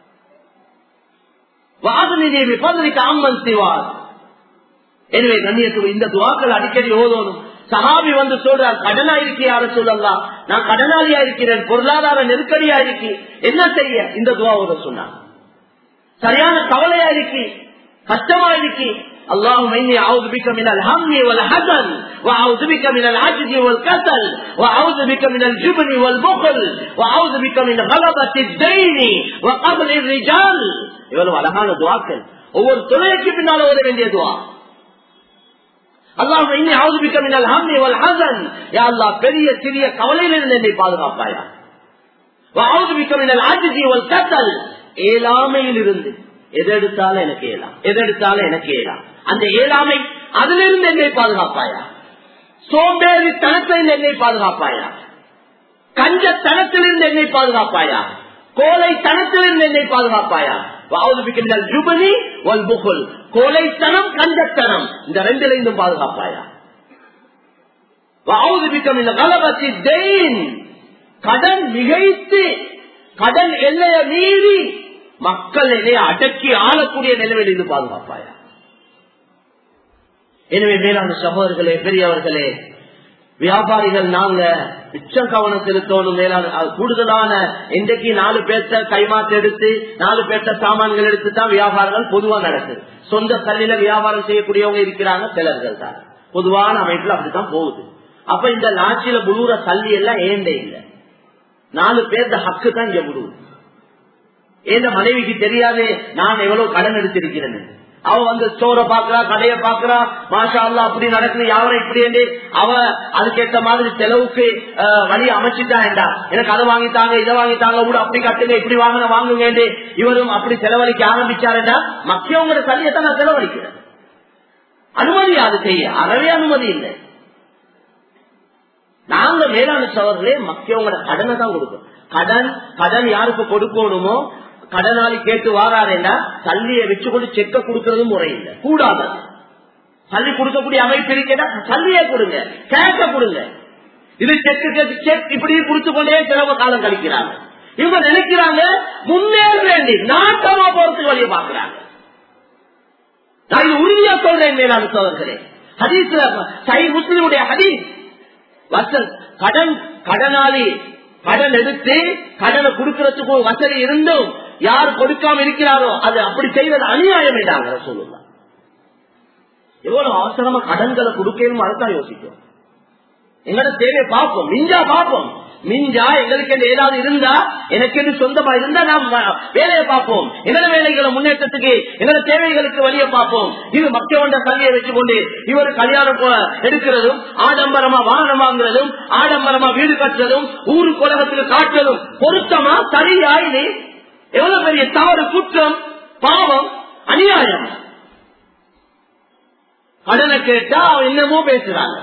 வாதநிதியை விபதனைக்கு அம்மன் சிவார் எனவே கண்ணியத்துக்கு இந்த துவாக்கள் அடிக்கடி ஓதணும் சஹாபி வந்து சொல்றார் கடனா இருக்கே யார சொல்லலாம் நான் கடனாளியா இருக்கிறேன் பொருளாதார நெருக்கடியா இருக்கி என்ன செய்ய இந்த துவா ஓத சொன்னார் சரியான கவலையா இருக்கி கஷ்டமா இருக்கி اللهم إني أعوذ بك من الهم والحزن وأعوذ بك من العجز والكسل وأعوذ بك من الجبن والبخل وأعوذ بك من غلبة الدين وقبل الرجال இவ்வளவு அழகான துவாக்கள் ஒவ்வொரு துணைக்கு பின்னால ஓத வேண்டிய துவா அல்லாஹ் இன்னி ஆவுதுபிக்க மின்னல் ஹம்மி வல் ஹசன் யா அல்லாஹ் பெரிய சிறிய கவலையிலிருந்து என்னை பாதுகாப்பாயா ஆவுதுபிக்க மின்னல் ஆஜிஜி வல் கத்தல் ஏழாமையில் இருந்து எதெடுத்தாலும் எனக்கு ஏலாம் எதெடுத்தாலும் எனக்கு ஏலாம் அந்த ஏழாமை அதிலிருந்து என்னை பாதுகாப்பாயா சோம்பேறி தனத்திலிருந்து என்னை பாதுகாப்பாயா கஞ்ச தனத்திலிருந்து என்னை பாதுகாப்பாயா கோலை தனத்திலிருந்து என்னை பாதுகாப்பாயா ஜுபனி வல் புகுல் கோலைத்தனம் கஞ்சத்தனம் இந்த ரெண்டுல இருந்தும் பாதுகாப்பாயா கடன் மிகைத்து கடன் எல்லைய மீறி மக்கள் என்னை அடக்கி ஆளக்கூடிய நிலைமையில் இருந்து பாதுகாப்பாயா எனவே மேலான சகோதரர்களே பெரியவர்களே வியாபாரிகள் நாங்க மிச்சம் கவனம் செலுத்தணும் மேலான கூடுதலான இன்றைக்கு நாலு பேர்த்த கைமாத்து எடுத்து நாலு பேர்த்த சாமான்கள் எடுத்து தான் வியாபாரங்கள் பொதுவா நடக்குது சொந்த தள்ளில வியாபாரம் செய்யக்கூடியவங்க இருக்கிறாங்க சிலர்கள் தான் பொதுவான அமைப்புல அப்படித்தான் போகுது அப்ப இந்த லாட்சியில புழுற தள்ளி எல்லாம் ஏண்டே இல்லை நாலு பேர்த்த ஹக்கு தான் இங்க புழுவுது ஏந்த மனைவிக்கு தெரியாது நான் எவ்வளவு கடன் எடுத்திருக்கிறேன் அவ வந்து ஸ்டோரை பாக்குறா கடையை பாக்குறா மாஷா அல்லா அப்படி நடக்குது யாவரை இப்படி என்று அவ அதுக்கேற்ற மாதிரி செலவுக்கு அஹ், வழி அமைச்சிட்டாண்டா எனக்கு அதை வாங்கித்தாங்க இதை வாங்கித்தாங்க கூட அப்படி கட்டுங்க இப்படி வாங்கின வாங்குங்க இவரும் அப்படி செலவழிக்க ஆரம்பிச்சாருடா மக்கியவங்களோட சல்லியத்தை நான் செலவழிக்கிறேன் அனுமதி அது செய்ய அறவே அனுமதி இல்லை நாங்க மேலான சவர்களே மக்கியவங்களோட கடனை தான் கொடுக்கணும் கடன் கடன் யாருக்கு கொடுக்கணுமோ கடனாளி கேட்டு வாராருன்னா தள்ளியை வச்சு கொண்டு செக்க கொடுக்கறது முறை இல்லை கூடாது தள்ளி கொடுக்கக்கூடிய அமைப்பு இருக்கா தள்ளியே கொடுங்க கேட்க கொடுங்க இது செக்கு செக் இப்படி கொடுத்து கொண்டே சிலவ காலம் கழிக்கிறாங்க இவங்க நினைக்கிறாங்க முன்னேற வேண்டி நாட்டமா போறதுக்கு வழியை பாக்குறாங்க நான் இது உறுதியா சொல்றேன் மேலான சோதர்களே ஹதீஸ்ல சை முஸ்லிமுடைய ஹதீஸ் வசல் கடன் கடனாளி கடன் எடுத்து கடனை கொடுக்கறதுக்கு ஒரு வசதி இருந்தும் யார் கொடுக்காம இருக்கிறாரோ அது அப்படி செய்வது அநியாயம் என்றாங்க சொல்லுங்க எவ்வளவு அவசரமா கடன்களை கொடுக்கணும் அதுதான் யோசிக்கும் எங்களோட தேவையை பார்ப்போம் மிஞ்சா பார்ப்போம் மிஞ்சா எங்களுக்கு என்று ஏதாவது இருந்தா எனக்கு என்று சொந்தமா இருந்தா நாம் வ- வேலையை பார்ப்போம் எங்களோட வேலைகளை முன்னேற்றத்துக்கு எங்களோட தேவைகளுக்கு வழியை பார்ப்போம் இது மக்களோட கல்வியை வச்சுக்கொண்டு இவர் கல்யாணம் போ- எடுக்கிறதும் ஆடம்பரமா வாகனம் வாங்குறதும் ஆடம்பரமா வீடு கட்டுறதும் ஊரு குலகத்துக்கு காட்டுறதும் பொருத்தமா சரியா இது எவ்வளவு பெரிய தவறு குற்றம் பாவம் அநியாயம் கடனை கேட்டா அவன் என்னமோ பேசுறாங்க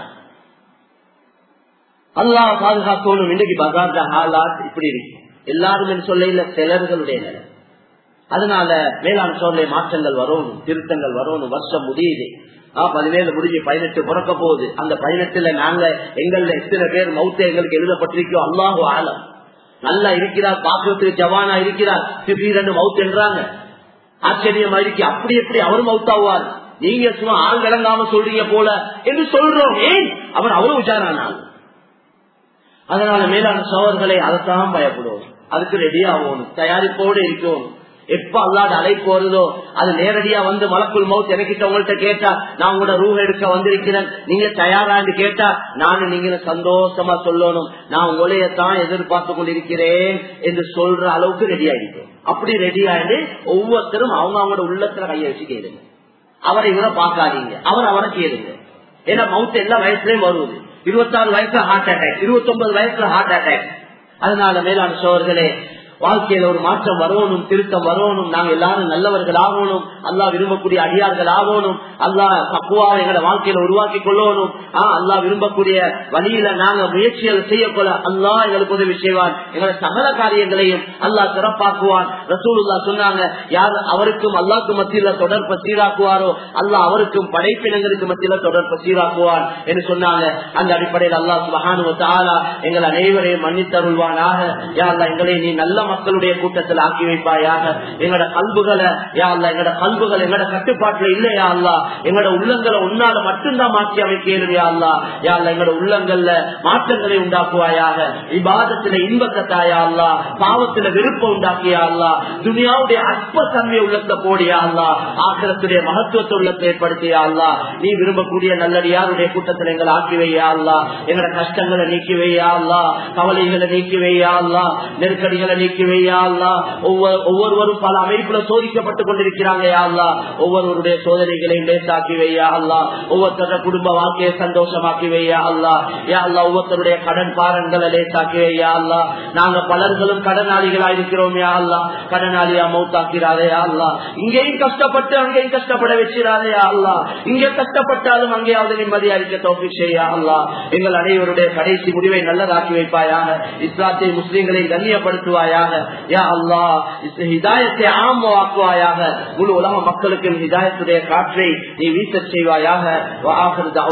அல்லாஹ் பாதுகாக்கணும் இன்னைக்கு பகார்த ஹாலாத் இப்படி இருக்கு எல்லாரும் என்று சொல்ல இல்ல சிலர்களுடைய நிலை அதனால வேளாண் சோழலை மாற்றங்கள் வரணும் திருத்தங்கள் வரணும் வருஷம் முடியுது ஆ, பதினேழு முடிஞ்சு பதினெட்டு பிறக்க போகுது அந்த பதினெட்டுல நாங்க எங்கள்ல எத்தனை பேர் மௌத்த எங்களுக்கு எழுதப்பட்டிருக்கோம் அல்லாஹு ஆலம் நல்லா இருக்கிறார் பாக்குறதுக்கு ஜவானா இருக்கிறார் திடீரென்று மவுத் என்றாங்க ஆச்சரியமா இருக்கு அப்படி எப்படி அவர் மவுத்தாவார் நீங்க சும்மா ஆள் விளங்காம சொல்றீங்க போல என்று சொல்றோம் ஏன் அவர் அவரும் விசாரானாங்க அதனால மேலான சோழர்களை அதைத்தான் பயப்படுவோம் அதுக்கு ரெடி ஆகணும் தயாரிப்போடு இருக்கணும் எப்ப அல்லாத அழைப்பு வருதோ அது நேரடியா வந்து மலக்குள் மவுத் எனக்கிட்ட உங்கள்கிட்ட கேட்டா நான் உங்களோட ரூஹ் எடுக்க வந்திருக்கிறேன் நீங்க தயாரான்னு கேட்டா நானும் நீங்க சந்தோஷமா சொல்லணும் நான் உங்களையத்தான் எதிர்பார்த்து கொண்டிருக்கிறேன் என்று சொல்ற அளவுக்கு ரெடி ஆகிட்டோம் அப்படி ரெடி ஆயிட்டு ஒவ்வொருத்தரும் அவங்க அவங்களோட உள்ளத்துல கையை வச்சு கேளுங்க அவரை இவரை பார்க்காதீங்க அவர் அவரை கேளுங்க ஏன்னா மவுத் எல்லா வயசுலயும் வருவது இருபத்தாறு வயசுல ஹார்ட் அட்டாக் இருபத்தி ஒன்பது வயசுல ஹார்ட் அட்டாக் அதனால மேலான சோழர்களே வாழ்க்கையில ஒரு மாற்றம் வரணும் திருத்தம் வரணும் நாங்க எல்லாரும் நல்லவர்கள் ஆகணும் அல்லாஹ் விரும்பக்கூடிய அடியார்கள் ஆகணும் அல்லாஹ் தப்புவாவை எங்களோட வாழ்க்கையில உருவாக்கி கொள்ளணும் ஆஹ் அல்லாஹ் விரும்பக்கூடிய வழியில நாங்க முயற்சிகள் செய்யக்கொள்ள அல்லாஹ் எங்களுக்கு உதவி செய்வான் எங்களோட சகல காரியங்களையும் அல்லாஹ் சிறப்பாக்குவான் ரசூலுல்லா சொன்னாங்க யார் அவருக்கும் அல்லாஹ்க்கு மத்தியில தொடர்பை சீராக்குவாரோ அல்லாஹ் அவருக்கும் படைப்பினங்களுக்கு மத்தியில தொடர்பை சீராக்குவான் என்று சொன்னாங்க அந்த அடிப்படையில் அல்லாஹ் சுபஹானு தாலா எங்கள் அனைவரையும் மன்னித்தருள்வானாக யா அல்லாஹ் எங்களை நீ நல்ல மக்களுடைய கூட்டத்தில் ஆக்கி வைப்பாயாக எங்களோட கல்புகளை யா அல்லாஹ் எங்களோட கல்புகள் எங்களோட கட்டுப்பாட்டுல இல்லையா அல்லா எங்களோட உள்ளங்களை உன்னால மட்டும்தான் மாற்றி அமைக்கணும் யா அல்லா யா அல்லாஹ் எங்களோட உள்ளங்கள்ல மாற்றங்களை உண்டாக்குவாயாக விவாதத்துல இன்பத்தை தாயா அல்லா பாவத்துல விருப்பம் உண்டாக்கியா அல்லா துனியாவுடைய அற்பத்தன்மை உள்ளத்தை போடியா அல்லா ஆக்கிரத்துடைய மகத்துவத்தை உள்ளத்தை ஏற்படுத்தியா அல்லா நீ விரும்பக்கூடிய நல்லடியாருடைய கூட்டத்தில் எங்களை ஆக்கி வையா அல்லா எங்களோட கஷ்டங்களை நீக்கி வையா அல்லா கவலைகளை நீக்கி வையா அல்லா நெருக்கடிகளை நீக்கி வையா அல்லா ஒவ்வொரு ஒவ்வொருவரும் பல அமைப்புல சோதிக்கப்பட்டுக் கொண்டிருக்கிறாங்க யா அல்லா ஒவ்வொருவருடைய சோதனைகளையும் லேசாக்கி வையா அல்லா ஒவ்வொருத்தர குடும்ப வாழ்க்கையை சந்தோஷமாக்கி வையா அல்லா யா அல்லா ஒவ்வொருத்தருடைய கடன் பாரங்களை லேசாக்கி வையா அல்லா நாங்க பலர்களும் கடனாளிகளா இருக்கிறோம் யா அல்லா கடனாளியா மௌத்தாக்கிறாரே யா அல்லா இங்கேயும் கஷ்டப்பட்டு அங்கேயும் கஷ்டப்பட வச்சிடாதே யா அல்லா இங்கே கஷ்டப்பட்டாலும் அங்கேயாவது நிம்மதியா இருக்க தோப்பி செய்யா அல்லா எங்கள் அனைவருடைய கடைசி முடிவை நல்லதாக்கி வைப்பாயாக இஸ்லாத்தை முஸ்லீம்களை கண்ணியப்படுத்துவாயாக யா அல்லா ஹிதாயத்தை ஆமாக்குவாயாக முழு உலக மக்களுக்கு ஹிதாயத்துடைய காற்றை நீ வீசச் செய்வாயாக